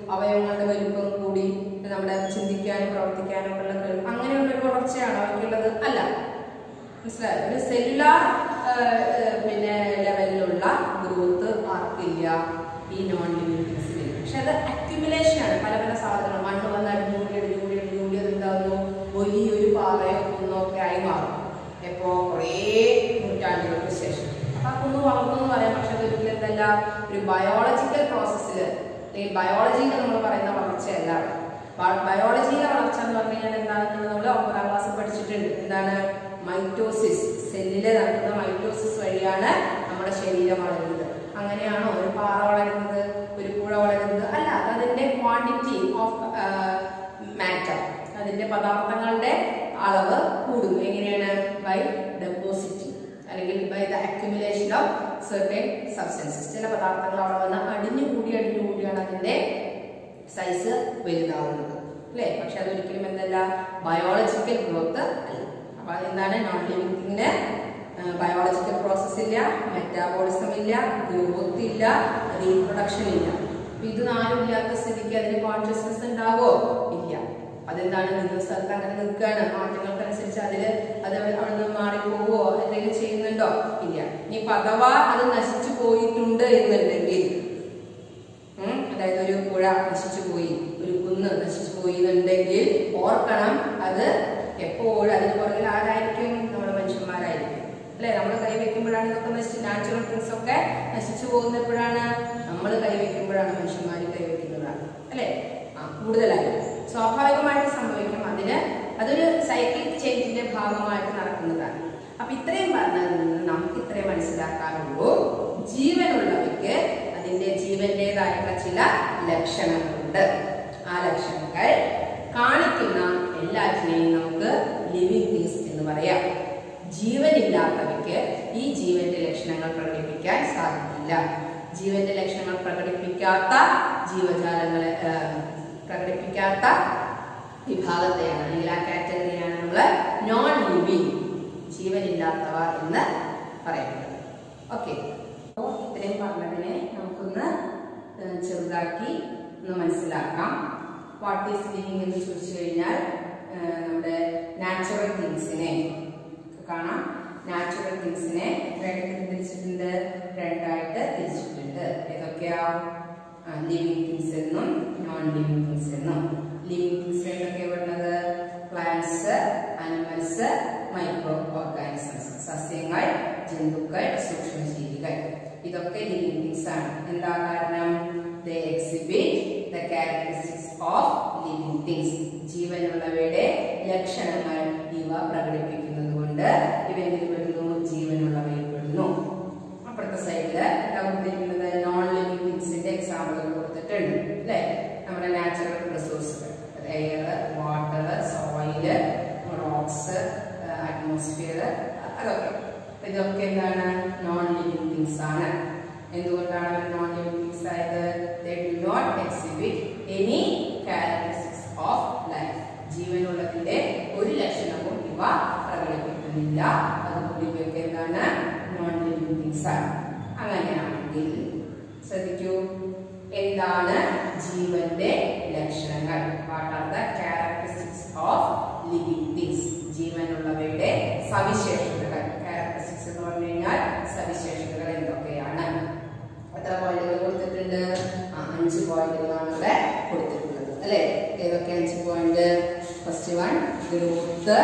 അവയവങ്ങളുടെ വലിപ്പം കൂടി നമ്മുടെ ചിന്തിക്കാനും പ്രവർത്തിക്കാനും ഉള്ള കഴിവ് അങ്ങനെയുള്ള ഒരു വളർച്ചയാണ് അവയ്ക്കുള്ളത് അല്ല മനസ്സിലായോ ഒരു സെല്ലുലാർ പിന്നെ ലെവലിലുള്ള ഗ്രോത്ത് ആർക്കില്ല ഈ നോൺ ലിവിങ് തിങ്സിൽ പക്ഷെ അത് അക്യുമുലേഷൻ ആണ് പല പല സാധനങ്ങൾ മണ്ണ് വന്ന് അടിഞ്ഞുകൂടി അടിഞ്ഞുകൂടി അടിഞ്ഞുകൂടി അത് എന്താകുന്നു വലിയൊരു പാറയോ കുന്നോ ഒക്കെ ആയി മാറും എപ്പോ കുറേ നൂറ്റാണ്ടുകൾക്ക് ശേഷം അപ്പൊ ആ കുന്ന് വളർന്നു എന്ന് പറയാം പക്ഷെ അത് ഒരിക്കലും എന്തല്ല ഒരു ബയോളജിക്കൽ പ്രോസസ്സിൽ അല്ലെങ്കിൽ ബയോളജിയിൽ നമ്മൾ പറയുന്ന വളർച്ചയല്ല ബയോളജിയിലെ വളർച്ച എന്ന് പറഞ്ഞു കഴിഞ്ഞാൽ എന്താണെന്ന് നമ്മൾ ഒമ്പതാം ക്ലാസ് പഠിച്ചിട്ടുണ്ട് എന്താണ് മൈറ്റോസിസ് സെല്ലില് നടക്കുന്ന മൈറ്റോസിസ് വഴിയാണ് നമ്മുടെ ശരീരം വളരുന്നത് അങ്ങനെയാണോ ഒരു പാറ വളരുന്നത് ഒരു പുഴ വളരുന്നത് അല്ല അത് അതിന്റെ ക്വാണ്ടിറ്റി ഓഫ് മാറ്റർ അതിന്റെ പദാർത്ഥങ്ങളുടെ അളവ് കൂടും എങ്ങനെയാണ് ബൈ ഡെപ്പോസിറ്റ് അല്ലെങ്കിൽ by the accumulation of certain substances ചില പദാർത്ഥങ്ങൾ അവിടെ വന്ന് അടിഞ്ഞു കൂടി അടിഞ്ഞു കൂടിയാണ് അതിന്റെ സൈസ് വലുതാവുന്നത് അല്ലേ പക്ഷെ അതൊരിക്കലും എന്തല്ല ബയോളജിക്കൽ ഗ്രോത്ത് അല്ല അപ്പൊ അതെന്താണ് നോൺ ലിവിംഗ് തിങ്ങിന് ബയോളജിക്കൽ പ്രോസസ് ഇല്ല മെറ്റാബോളിസം ഇല്ല ഗ്രോത്ത് ഇല്ല റീപ്രൊഡക്ഷൻ ഇല്ല അപ്പൊ ഇത് നാലും ഇല്ലാത്ത സ്ഥിതിക്ക് അതിന് കോൺഷ്യസ്നസ് ഉണ്ടാവോ ഇല്ല അതെന്താണ് നിങ്ങൾ സ്ഥലത്ത് അങ്ങനെ നിൽക്കുകയാണ് മാറ്റങ്ങൾക്കനുസരിച്ച് അതില് അത് അവിടെ നിന്ന് മാറിപ്പോവോ എന്തെങ്കിലും ചെയ്യുന്നുണ്ടോ ഇല്ല ഇനി അഥവാ അത് നശിച്ചു പോയിട്ടുണ്ട് എന്നുണ്ടെങ്കിൽ ഉം, അതായത് ഒരു പുഴ നശിച്ചു പോയി ഒരു കുന്ന് നശിച്ചു പോയി എന്നുണ്ടെങ്കിൽ ഓർക്കണം അത് എപ്പോഴും അതിന് പുറകിൽ ആരായിരിക്കും നമ്മുടെ മനുഷ്യന്മാരായിരിക്കും അല്ലെ നമ്മൾ കൈവയ്ക്കുമ്പോഴാണ് ഇതൊക്കെ നശിച്ച് നാച്ചുറൽ തിങ്സ് ഒക്കെ നശിച്ചു പോകുന്നത് എപ്പോഴാണ് നമ്മൾ കൈവയ്ക്കുമ്പോഴാണ് മനുഷ്യന്മാർ കൈവയ്ക്കുന്നതാണ് അല്ലെ ആ കൂടുതലായി സ്വാഭാവികമായിട്ട് സംഭവിക്കും അതിന് അതൊരു സൈക്ലിക് ചേഞ്ചിന്റെ ഭാഗമായിട്ട് നടക്കുന്നതാണ് അപ്പൊ ഇത്രയും പറഞ്ഞതിൽ നിന്ന് നമുക്ക് ഇത്രയും മനസ്സിലാക്കാനുള്ളൂ ജീവനുള്ളവയ്ക്ക് അതിന്റെ ജീവന്റേതായിട്ടുള്ള ചില ലക്ഷണങ്ങളുണ്ട് ആ ലക്ഷണങ്ങൾ കാണിക്കുന്ന എല്ലാറ്റിനെയും നമുക്ക് ലിവിങ് തിങ്സ് എന്ന് പറയാം ജീവനില്ലാത്തവയ്ക്ക് ഈ ജീവന്റെ ലക്ഷണങ്ങൾ പ്രകടിപ്പിക്കാൻ സാധിക്കില്ല ജീവന്റെ ലക്ഷണങ്ങൾ പ്രകടിപ്പിക്കാത്ത ജീവജാലങ്ങളെ ആ, പ്രകടിപ്പിക്കാത്ത വിഭാഗത്തെയാണ് അല്ലെങ്കിൽ ആ കാറ്റഗറിയാണ് നമ്മൾ നോൺ ലിവിങ് ജീവനില്ലാത്തവ എന്ന് പറയുന്നത് ഓക്കെ അപ്പോൾ ഇത്രയും പറഞ്ഞതിനെ നമുക്കൊന്ന് ഏഹ്, ചെറുതാക്കി ഒന്ന് മനസ്സിലാക്കാം വാട്ട് ഈസ് ലിവിങ് എന്ന് ചോദിച്ചു കഴിഞ്ഞാൽ ഏഹ്, നമ്മുടെ നാച്ചുറൽ തിങ്സിനെ കാണാം നാച്ചുറൽ തിങ്സിനെ രണ്ടായിട്ട് തിരിച്ചിട്ടുണ്ട് രണ്ടായിട്ട് തിരിച്ചിട്ടുണ്ട് ഏതൊക്കെയാ ലിവിങ് തിങ്സ് എന്നും നോൺ ലിവിങ് തിങ്സ് എന്നും ലിവിങ് തിങ്സ് ഏതൊക്കെയാ വരുന്നത് പ്ലാന്റ്സ് അനിമൽസ് മൈക്രോ ഓർഗാനിസംസ് സസ്യങ്ങൾ ജന്തുക്കൾ സൂക്ഷ്മജീവികൾ ഇതൊക്കെ ലിവിങ് തിങ്സ് ആണ് എന്താ കാരണം they exhibit the characteristics of living things ജീവനുള്ളവയുടെ ലക്ഷണങ്ങൾ ഇവ പ്രകടിപ്പിക്കുന്നത് കൊണ്ട് ഇവ എന്തിൽ പെടുന്നു ജീവനുള്ളവയിൽ പെടുന്നു അപ്പുറത്തെ സൈഡില് കൊടുത്തിരിക്കുന്നത് നോൺ ലിവിങ് തിങ്സിന്റെ എക്സാമ്പിളുകൾ കൊടുത്തിട്ടുണ്ട് അല്ലെ നമ്മുടെ നാച്ചുറൽ റിസോഴ്സുകൾ air water soil rocks atmosphere അതൊക്കെ ഇതൊക്കെ എന്താണ് നോൺ ലിവിങ് തിങ്സ് ആണ് എന്തുകൊണ്ടാണ് അവർ നോൺ ലിവിങ് തിങ്സ് ആയത് they do not exhibit any characteristics of life ജീവനുള്ളതിന്റെ ഒരു ലക്ഷണവും ഇവ പ്രകടിപ്പിക്കുന്നില്ല അതുകൊണ്ട് ഇവയൊക്കെ എന്താണ് നോൺ ലിവിങ് തിങ്സ് ആണ് അങ്ങനെയാണെങ്കിൽ ശ്രദ്ധിക്കൂ എന്താണ് ജീവന്റെ ലക്ഷണങ്ങൾ what are the characteristics of living things ജീവനുള്ളവയുടെ സവിശേഷതകൾ ക്യാരക്ടറിസ്റ്റിക്സ് എന്ന് പറഞ്ഞു കഴിഞ്ഞാൽ സവിശേഷതകൾ എന്തൊക്കെയാണ് എത്ര പോയിന്റുകൾ കൊടുത്തിട്ടുണ്ട് ആ, അഞ്ച് പോയിന്റുകളാണ് ഇവിടെ കൊടുത്തിട്ടുള്ളത് അല്ലെ ഏതൊക്കെ അഞ്ച് point first one growth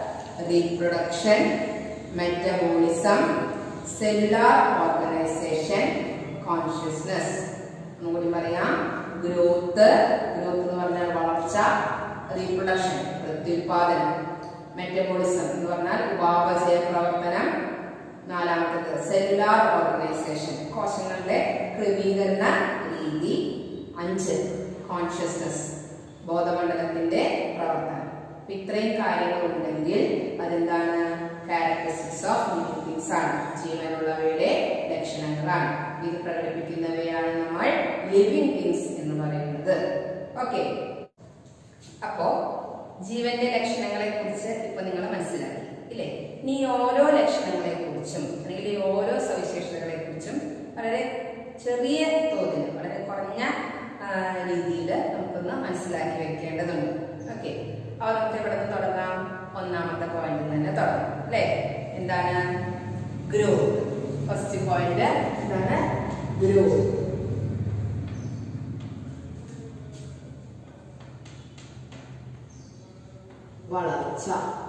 reproduction metabolism cellular organisation consciousness ഒന്നുകൂടി പറയാം ഗ്രോത്ത് ഗ്രോത്ത് എന്ന് പറഞ്ഞാൽ വളർച്ച റീപ്രൊഡക്ഷൻ പ്രത്യുൽപാദനം മെറ്റബോളിസം എന്ന് പറഞ്ഞാൽ ഉപാപചയ പ്രവർത്തനം നാലാമത്തത് സെല്ലുലാർ ഓർഗനൈസേഷൻ കോശങ്ങളുടെ ക്രമീകരണ രീതി അഞ്ച് കോൺഷ്യസ്നസ് ബോധമണ്ഡലത്തിന്റെ പ്രവർത്തനം അപ്പൊ ഇത്രയും കാര്യങ്ങൾ ഉണ്ടെങ്കിൽ അതെന്താണ് ക്യാരക്ടറിസ്റ്റിക്സ് ഓഫ് ലിവിംഗ് തിങ്സ് ആണ് ജീവനുള്ളവയുടെ ലക്ഷണങ്ങളാണ് ഇത് പ്രകടിപ്പിക്കുന്നവയാണ് നമ്മൾ ലിവിംഗ് തിങ്സ് എന്ന് പറയുന്നത് ഓക്കെ അപ്പോ ജീവന്റെ ലക്ഷണങ്ങളെ കുറിച്ച് ഇപ്പൊ നിങ്ങൾ മനസ്സിലാക്കി ഇല്ലേ ഇനി ഈ ഓരോ ലക്ഷണങ്ങളെ കുറിച്ചും അല്ലെങ്കിൽ ഈ ഓരോ സവിശേഷതകളെ കുറിച്ചും വളരെ ചെറിയ തോതിൽ വളരെ കുറഞ്ഞ ആ, രീതിയിൽ നമുക്കൊന്ന് മനസ്സിലാക്കി വെക്കേണ്ടതുണ്ട് ഓക്കെ അപ്പോൾ നമുക്ക് ഇവിടെ നിന്ന് തുടങ്ങാം ഒന്നാമത്തെ പോയിന്റ് തന്നെ തുടങ്ങാം അല്ലേ എന്താണ് ഗ്രോത്ത് ഫസ്റ്റ് പോയിന്റ് എന്താണ് ഗ്രോത്ത് വളർച്ച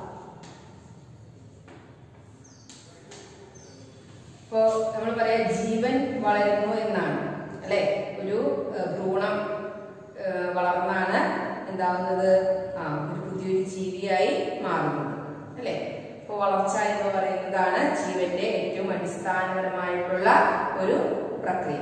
ഇപ്പോ നമ്മൾ പറയാ ജീവൻ വളരുന്നു എന്നാണ് അല്ലെ ഒരു ഏഹ്, ഭ്രൂണം ഏഹ്, വളർന്നാണ് എന്താവുന്നത് ആ ഒരു പുതിയൊരു ജീവിയായി മാറുന്നത് അല്ലെ ഇപ്പൊ വളർച്ച എന്ന് പറയുന്നതാണ് ജീവന്റെ ഏറ്റവും അടിസ്ഥാനപരമായിട്ടുള്ള ഒരു പ്രക്രിയ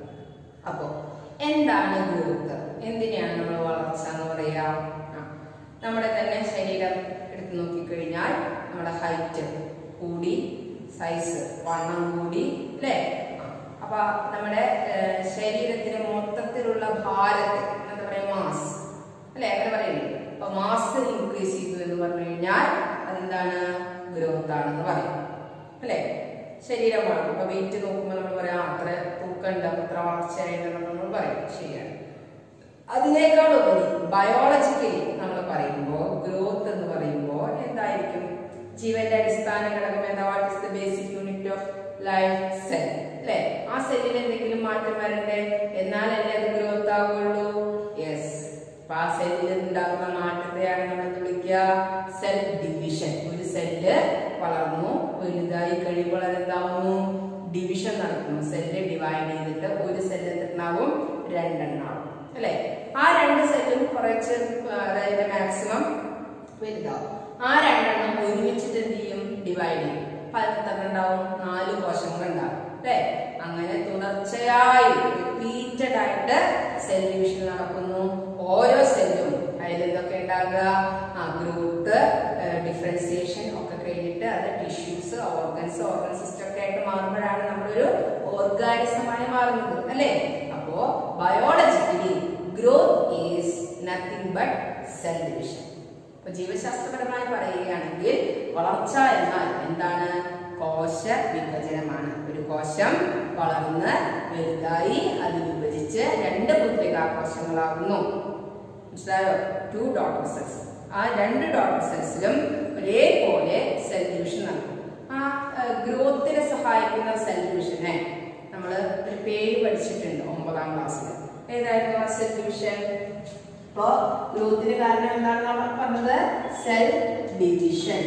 അപ്പോ എന്താണ് ഗ്രോത്ത് എന്തിനെയാണ് നമ്മൾ വളർച്ച എന്ന് പറയാ ആ, നമ്മുടെ തന്നെ ശരീരം എടുത്തു നോക്കിക്കഴിഞ്ഞാൽ നമ്മുടെ ഹൈറ്റ് കൂടി സൈസ് വണ്ണം കൂടി അല്ലേ ആ, അപ്പൊ നമ്മുടെ ഏഹ്, ശരീരത്തിന് മൊത്തത്തിലുള്ള ഭാരത്തെ എന്താ പറയാ മാസ് അല്ലെ അങ്ങനെ പറയില്ലേ അപ്പൊ മാസ് ഇൻക്രീസ് ചെയ്തു എന്ന് പറഞ്ഞു കഴിഞ്ഞാൽ അതെന്താണ് ഗ്രോത്ത് ആണെന്ന് പറയും അല്ലെ ശരീരം വളർന്നു അപ്പൊ വെയിറ്റ് നോക്കുമ്പോൾ നമ്മൾ പറയാം അത്ര തൂക്കമുണ്ട് അത്ര വളർച്ചയായിട്ടുണ്ടെന്ന് നമ്മൾ പറയും ശരിയാണ് അതിനേക്കാൾ ഉപരി ബയോളജിക്കലി നമ്മൾ പറയുമ്പോൾ ഗ്രോത്ത് എന്ന് പറയുമ്പോൾ എന്തായിരിക്കും ജീവന്റെ അടിസ്ഥാന ഘടകം എന്താ what is the basic unit of life cell അല്ലെ ആ സെല്ലിൽ എന്തെങ്കിലും മാറ്റം വരണ്ടേ എന്നാലല്ലേ അത് ഗ്രോത്ത് ആവുള്ളൂ യെസ് അപ്പൊ ആ സെല്ലിൽ ഉണ്ടാകുന്ന മാറ്റത്തെയാണ് നമ്മൾ എന്ത് വിളിക്കുക സെൽ ഡിവിഷൻ ഒരു സെല്ല് വളർന്നു വലുതായി കഴിയുമ്പോൾ അതെന്താവുന്നു ഡിവിഷൻ നടക്കുന്നു സെല്ല് ഡിവൈഡ് ചെയ്തിട്ട് ഒരു സെല്ല് എന്തുണ്ടാവും രണ്ടെണ്ണാവും അല്ലെ ആ രണ്ട് സെല്ലും കുറച്ച് ആ, അതായത് മാക്സിമം വലുതാവും ആ രണ്ടെണ്ണം ഒരുമിച്ചിട്ട് എന്ത് ചെയ്യും ഡിവൈഡ് ചെയ്യും അപ്പൊ അതിന് ഉണ്ടാവും നാല് കോശങ്ങൾ ഉണ്ടാവും അല്ലെ അങ്ങനെ തുടർച്ചയായി റിപ്പീറ്റഡ് ആയിട്ട് സെൽ ഡിവിഷൻ നടക്കുന്നു ഓരോ സെല്ലും അതിൽ എന്തൊക്കെ ഉണ്ടാകുക ആ ഗ്രോത്ത് ഡിഫറൻസിയേഷൻ ഒക്കെ കഴിഞ്ഞിട്ട് അത് ടിഷ്യൂസ് ഓർഗൻസ് ഓർഗൻ സിസ്റ്റം ഒക്കെ ആയിട്ട് മാറുമ്പോഴാണ് നമ്മളൊരു ഓർഗാനിസമായി മാറുന്നത് അല്ലേ അപ്പോ biologically growth is nothing but cell division അപ്പൊ ജീവശാസ്ത്രപരമായി പറയുകയാണെങ്കിൽ വളർച്ച എന്നാൽ എന്താണ് കോശ വിഭജനമാണ് ഒരു കോശം വളർന്ന് വലുതായി അത് വിഭജിച്ച് രണ്ട് പുത്രികാ കോശങ്ങളാകുന്നു മനസ്സിലായോ ടു ഡോട്ടർ സെൽസ് ആ രണ്ട് ഡോട്ടർ സെൽസിലും ഒരേപോലെ സെൽ ഡിവിഷൻ നടക്കും ആ ഗ്രോത്തിനെ സഹായിക്കുന്ന സെൽ ഡിവിഷനെ നമ്മൾ ഒരു പേര് പഠിച്ചിട്ടുണ്ട് ഒമ്പതാം ക്ലാസ്സിൽ ഏതായിരുന്നു ആ സെൽ ഡിവിഷൻ അപ്പോ ഗ്രോത്തിന് കാരണം എന്താണെന്ന് നമ്മൾ പറഞ്ഞത് സെൽ ഡിവിഷൻ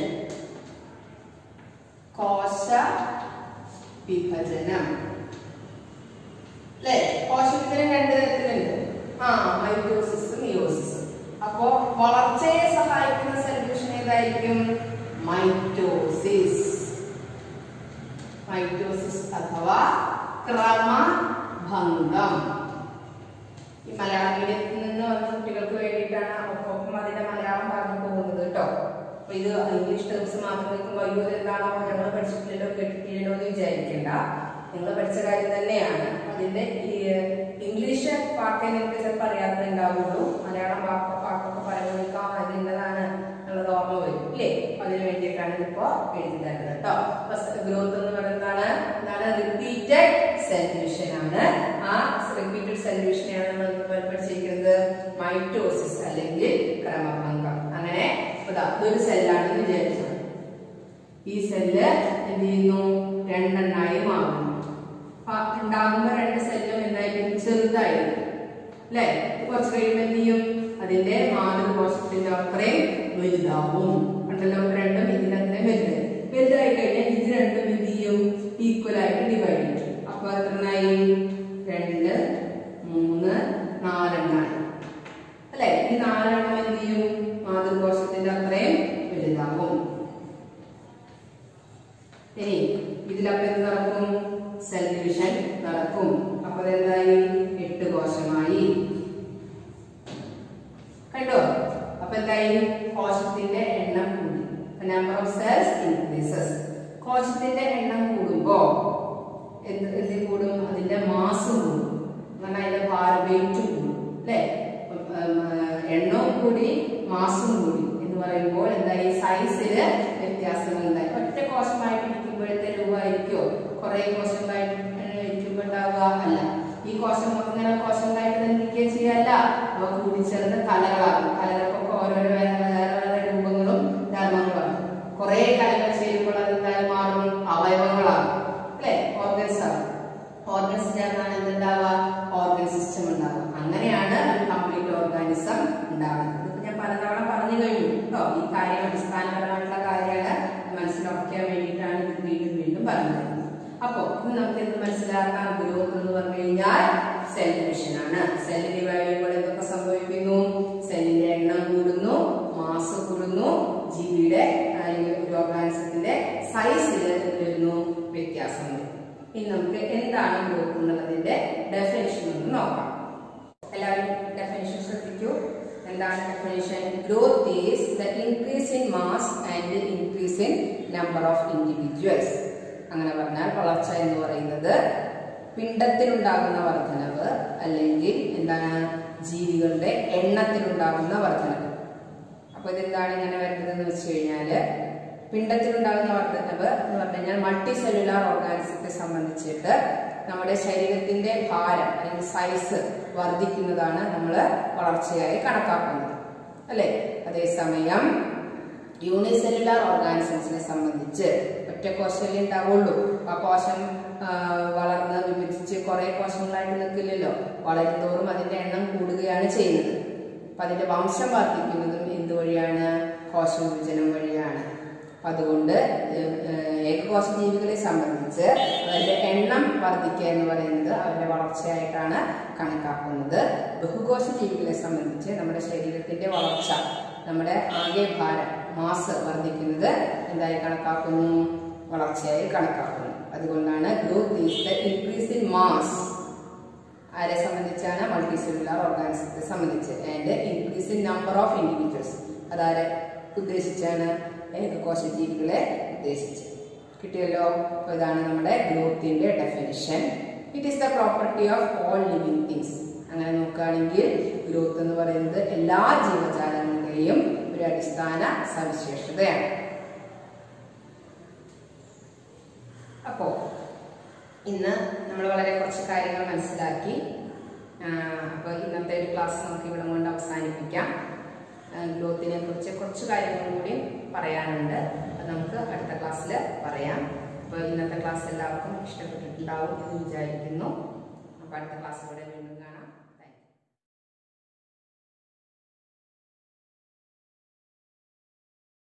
കോശ വിഭജനം അല്ലേ കോശ വിഭജനം രണ്ട് തരത്തിലുണ്ട് ആ മൈറ്റോസിസും മിയോസിസും അപ്പോ വളർച്ചയെ സഹായിക്കുന്ന സെൽ ഡിവിഷൻ ഏതായിരിക്കും മൈറ്റോസിസ് മൈറ്റോസിസ് അഥവാ ക്രമഭംഗം ഈ മലയാള മീഡിയത്തിൽ നിന്ന് വന്ന കുട്ടികൾക്ക് വേണ്ടിയിട്ടാണ് ഒപ്പം അതിന്റെ മലയാളം പറഞ്ഞു പോകുന്നത് കേട്ടോ അപ്പൊ ഇത് ഇംഗ്ലീഷ് ടേംസ് മാത്രം നിൽക്കുമ്പോൾ അയ്യോ എന്താണോ ഞങ്ങൾ പഠിച്ചിട്ടില്ലല്ലോ കേട്ടിട്ടില്ലല്ലോ എന്ന് വിചാരിക്കണ്ട നിങ്ങൾ പഠിച്ച കാര്യം തന്നെയാണ് അതിന്റെ ഈ ഇംഗ്ലീഷ് വാക്കേ നിങ്ങൾക്ക് ചിലപ്പോൾ അറിയാത്തതുണ്ടാവുള്ളൂ മലയാളം വാക്ക് വാക്കൊക്കെ പറയുമ്പോൾ അത് ഇന്നതാണ് എന്നുള്ളത് ഓർമ്മ വരും ഇല്ലേ അപ്പൊ അതിന് വേണ്ടിയിട്ടാണ് ഇതിപ്പോ എഴുതി തരുന്നത് കേട്ടോ ഗ്രോത്ത് എന്ന് പറയുന്നതാണ് എന്താണ് റിപ്പീറ്റഡ് സെൽ ഡിവിഷൻ ആണ് ആ റിപ്പീറ്റഡ് സെൽ ഡിവിഷനെയാണ് നമ്മൾ ഇപ്പോൾ പഠിച്ചിരിക്കുന്നത് മൈറ്റോസിസ് അല്ലെങ്കിൽ ക്രമഭംഗം അങ്ങനെ ഇതാ ഇതൊരു സെല്ലാണെന്ന് വിചാരിച്ചത് ഈ സെല്ല് എന്ത് ചെയ്യുന്നു രണ്ടെണ്ണായി മാറുന്നു അപ്പൊ ഉണ്ടാകുമ്പോ രണ്ട് സെല്ലും എന്തായിരിക്കും ചെറുതായിരിക്കും അല്ലെ കുറച്ച് കഴിയുമ്പോൾ എന്ത് ചെയ്യും അതിന്റെ മാതൃകോശത്തിന്റെ അത്രയും വലുതാവും കണ്ടല്ലോ രണ്ടും ഇതിനത്രയും വലുത് വലുതായി കഴിഞ്ഞാൽ ഇത് രണ്ടും എന്ത് ചെയ്യും ഈക്വൽ ആയിട്ട് ഡിവൈഡ് ചെയ്യും അപ്പൊ എത്രണ്ണായി രണ്ട് മൂന്ന് നാലെണ്ണായി അല്ലെ ഈ നാലെണ്ണം എന്ത് ചെയ്യും മാതൃകോശത്തിന്റെ അത്രയും വലുതാവും ഇനി ഇതിലൊക്കെ എന്ത് നടക്കും സെൽ ഡിവിഷൻ നടക്കും അപ്പൊ അതെന്തായി എട്ട് കോശമായി കണ്ടോ അപ്പൊ എന്തായി കോശത്തിന്റെ എണ്ണം കൂടി നമ്പർ ഓഫ് സെൽസ് ഇൻക്രീസസ് കോശത്തിന്റെ എണ്ണം കൂടുമ്പോ എന്ത് എന്ത് കൂടും അതിന്റെ മാസ് കൂടും അങ്ങനെ അതിന്റെ ഭാരം വെയിറ്റ് കൂടും അല്ലെ എണ്ണവും കൂടി മാസും കൂടി എന്ന് പറയുമ്പോൾ എന്തായി സൈസില് വ്യത്യാസങ്ങൾ ഉണ്ടായി ഒറ്റ കോശമായിട്ട് ഇരിക്കുമ്പോഴത്തെ രൂപമായിരിക്കോ കുറെ കോശങ്ങളായിട്ട് ഇരിക്കുമ്പോൾ ഉണ്ടാവുക അല്ല ഈ കോശം ഇങ്ങനെ കോശങ്ങളായിട്ട് നിൽക്കുകയും ചെയ്യല്ല അവ കൂടിച്ചേർന്ന് കലകളാകും കലകൾക്കൊക്കെ ഓരോരോ വേറെ വേറെ വേറെ രൂപങ്ങളും ധർമ്മങ്ങളും കുറെ കലകൾ ചേരുമ്പോൾ അത് എന്തായി മാറും അവയവങ്ങളാകും അല്ലെ ഓർഗൻസ് ആകും ഓർഗൻസ് ചേർന്നാണ് എന്തുണ്ടാവുക ഓർഗൻ സിസ്റ്റം ഉണ്ടാവുക അങ്ങനെയാണ് ഒരു കംപ്ലീറ്റ് ഓർഗാനിസം ഉണ്ടാവുന്നത് ഇതിപ്പോ ഞാൻ പലതവണ പറഞ്ഞു കഴിഞ്ഞു കേട്ടോ ഈ കാര്യം അടിസ്ഥാനപരമായിട്ടുള്ള കാര്യമാണ് മനസ്സിലാക്കാൻ വേണ്ടിയിട്ടാണ് ഇത് വീണ്ടും വീണ്ടും പറഞ്ഞത് അപ്പോ ഇത് നമുക്ക് എന്ത് മനസ്സിലാക്കാം ഗ്രോത്ത് എന്ന് പറഞ്ഞു കഴിഞ്ഞാൽ സെൽ ഡിവിഷൻ ആണ് സെൽ ഡിവൈഡ് ചെയ്യുമ്പോൾ എന്തൊക്കെ സംഭവിക്കുന്നു സെല്ലിന്റെ എണ്ണം കൂടുന്നു മാസ് കൂടുന്നു ജീവിയുടെ അല്ലെങ്കിൽ ഒരു ഓർഗാനിസത്തിന്റെ സൈസിൽ വരുന്നു വ്യത്യാസം വരും ഇനി നമുക്ക് എന്താണ് ഗ്രോത്ത് എന്നുള്ളതിന്റെ ഡെഫിനിഷൻ ഒന്ന് നോക്കാം എല്ലാവരും ഡെഫിനിഷൻ ശ്രദ്ധിക്കൂ എന്താണ് definition growth is the increase in mass and increase in number of individuals അങ്ങനെ പറഞ്ഞാൽ വളർച്ച എന്ന് പറയുന്നത് പിണ്ടത്തിലുണ്ടാകുന്ന വർധനവ് അല്ലെങ്കിൽ എന്താണ് ജീവികളുടെ എണ്ണത്തിലുണ്ടാകുന്ന വർധനവ് അപ്പൊ ഇതെന്താണ് ഇങ്ങനെ വരുന്നത് എന്ന് വെച്ച് കഴിഞ്ഞാല് പിണ്ടത്തിലുണ്ടാകുന്ന വർധനവ് എന്ന് പറഞ്ഞു കഴിഞ്ഞാൽ മൾട്ടി സെല്ലുലാർ ഓർഗാനിസത്തെ സംബന്ധിച്ചിട്ട് നമ്മുടെ ശരീരത്തിന്റെ ഭാരം അല്ലെങ്കിൽ സൈസ് വർദ്ധിക്കുന്നതാണ് നമ്മൾ വളർച്ചയായി കണക്കാക്കുന്നത് അല്ലെ അതേസമയം യൂണിസെല്ലുലാർ ഓർഗാനിസംസിനെ സംബന്ധിച്ച് ഒറ്റ കോശമല്ലേ ഉണ്ടാവുള്ളൂ ആ കോശം ആ, വളർന്ന് വിഭജിച്ച് കുറെ കോശങ്ങളായിട്ട് നിൽക്കില്ലല്ലോ വളരുന്തോറും അതിന്റെ എണ്ണം കൂടുകയാണ് ചെയ്യുന്നത് അപ്പൊ അതിന്റെ വംശം വർദ്ധിക്കുന്നതും എന്തുവഴിയാണ് കോശവിഭജനം വഴിയാണ് അപ്പൊ അതുകൊണ്ട് ഏഹ്, ഏഹ്, ഏകകോശ ജീവികളെ സംബന്ധിച്ച് അവരുടെ എണ്ണം വർദ്ധിക്കുക എന്ന് പറയുന്നത് അവരുടെ വളർച്ചയായിട്ടാണ് കണക്കാക്കുന്നത് ബഹുകോശ ജീവികളെ സംബന്ധിച്ച് നമ്മുടെ ശരീരത്തിന്റെ വളർച്ച നമ്മുടെ ആകെ ഭാരം മാസ് വർദ്ധിക്കുന്നത് എന്തായി കണക്കാക്കുന്നു വളർച്ചയായി കണക്കാക്കുന്നു അതുകൊണ്ടാണ് growth is the increase in mass ആരെ സംബന്ധിച്ചാണ് മൾട്ടി സെല്ലുലാർ ഓർഗാനിസത്തെ സംബന്ധിച്ച് and increase in number of individuals അതാരെ ഉദ്ദേശിച്ചാണ് ഏകകോശ ജീവികളെ ഉദ്ദേശിച്ച് കിട്ടിയല്ലോ അപ്പൊ ഇതാണ് നമ്മുടെ ഗ്രോത്തിന്റെ definition it is the property of all living things അങ്ങനെ നോക്കുകയാണെങ്കിൽ ഗ്രോത്ത് എന്ന് പറയുന്നത് എല്ലാ ജീവജാലങ്ങളുടെയും ഒരു അടിസ്ഥാന സവിശേഷതയാണ് അപ്പോ ഇന്ന് നമ്മൾ വളരെ കുറച്ച് കാര്യങ്ങൾ മനസ്സിലാക്കി അപ്പോൾ ഇന്നത്തെ ഒരു ക്ലാസ് നമുക്ക് ഇവിടെ കൊണ്ട് അവസാനിപ്പിക്കാം ഗ്രോത്തിനെ കുറിച്ച് കുറച്ച് കാര്യങ്ങൾ കൂടി പറയാനുണ്ട് അത് നമുക്ക് അടുത്ത ക്ലാസ്സിൽ പറയാം അപ്പോൾ ഇന്നത്തെ ക്ലാസ് എല്ലാവർക്കും ഇഷ്ടപ്പെട്ടിട്ടുണ്ടാവും എന്ന് വിചാരിക്കുന്നു അപ്പോൾ അടുത്ത ക്ലാസ്സിലൂടെ വീണ്ടും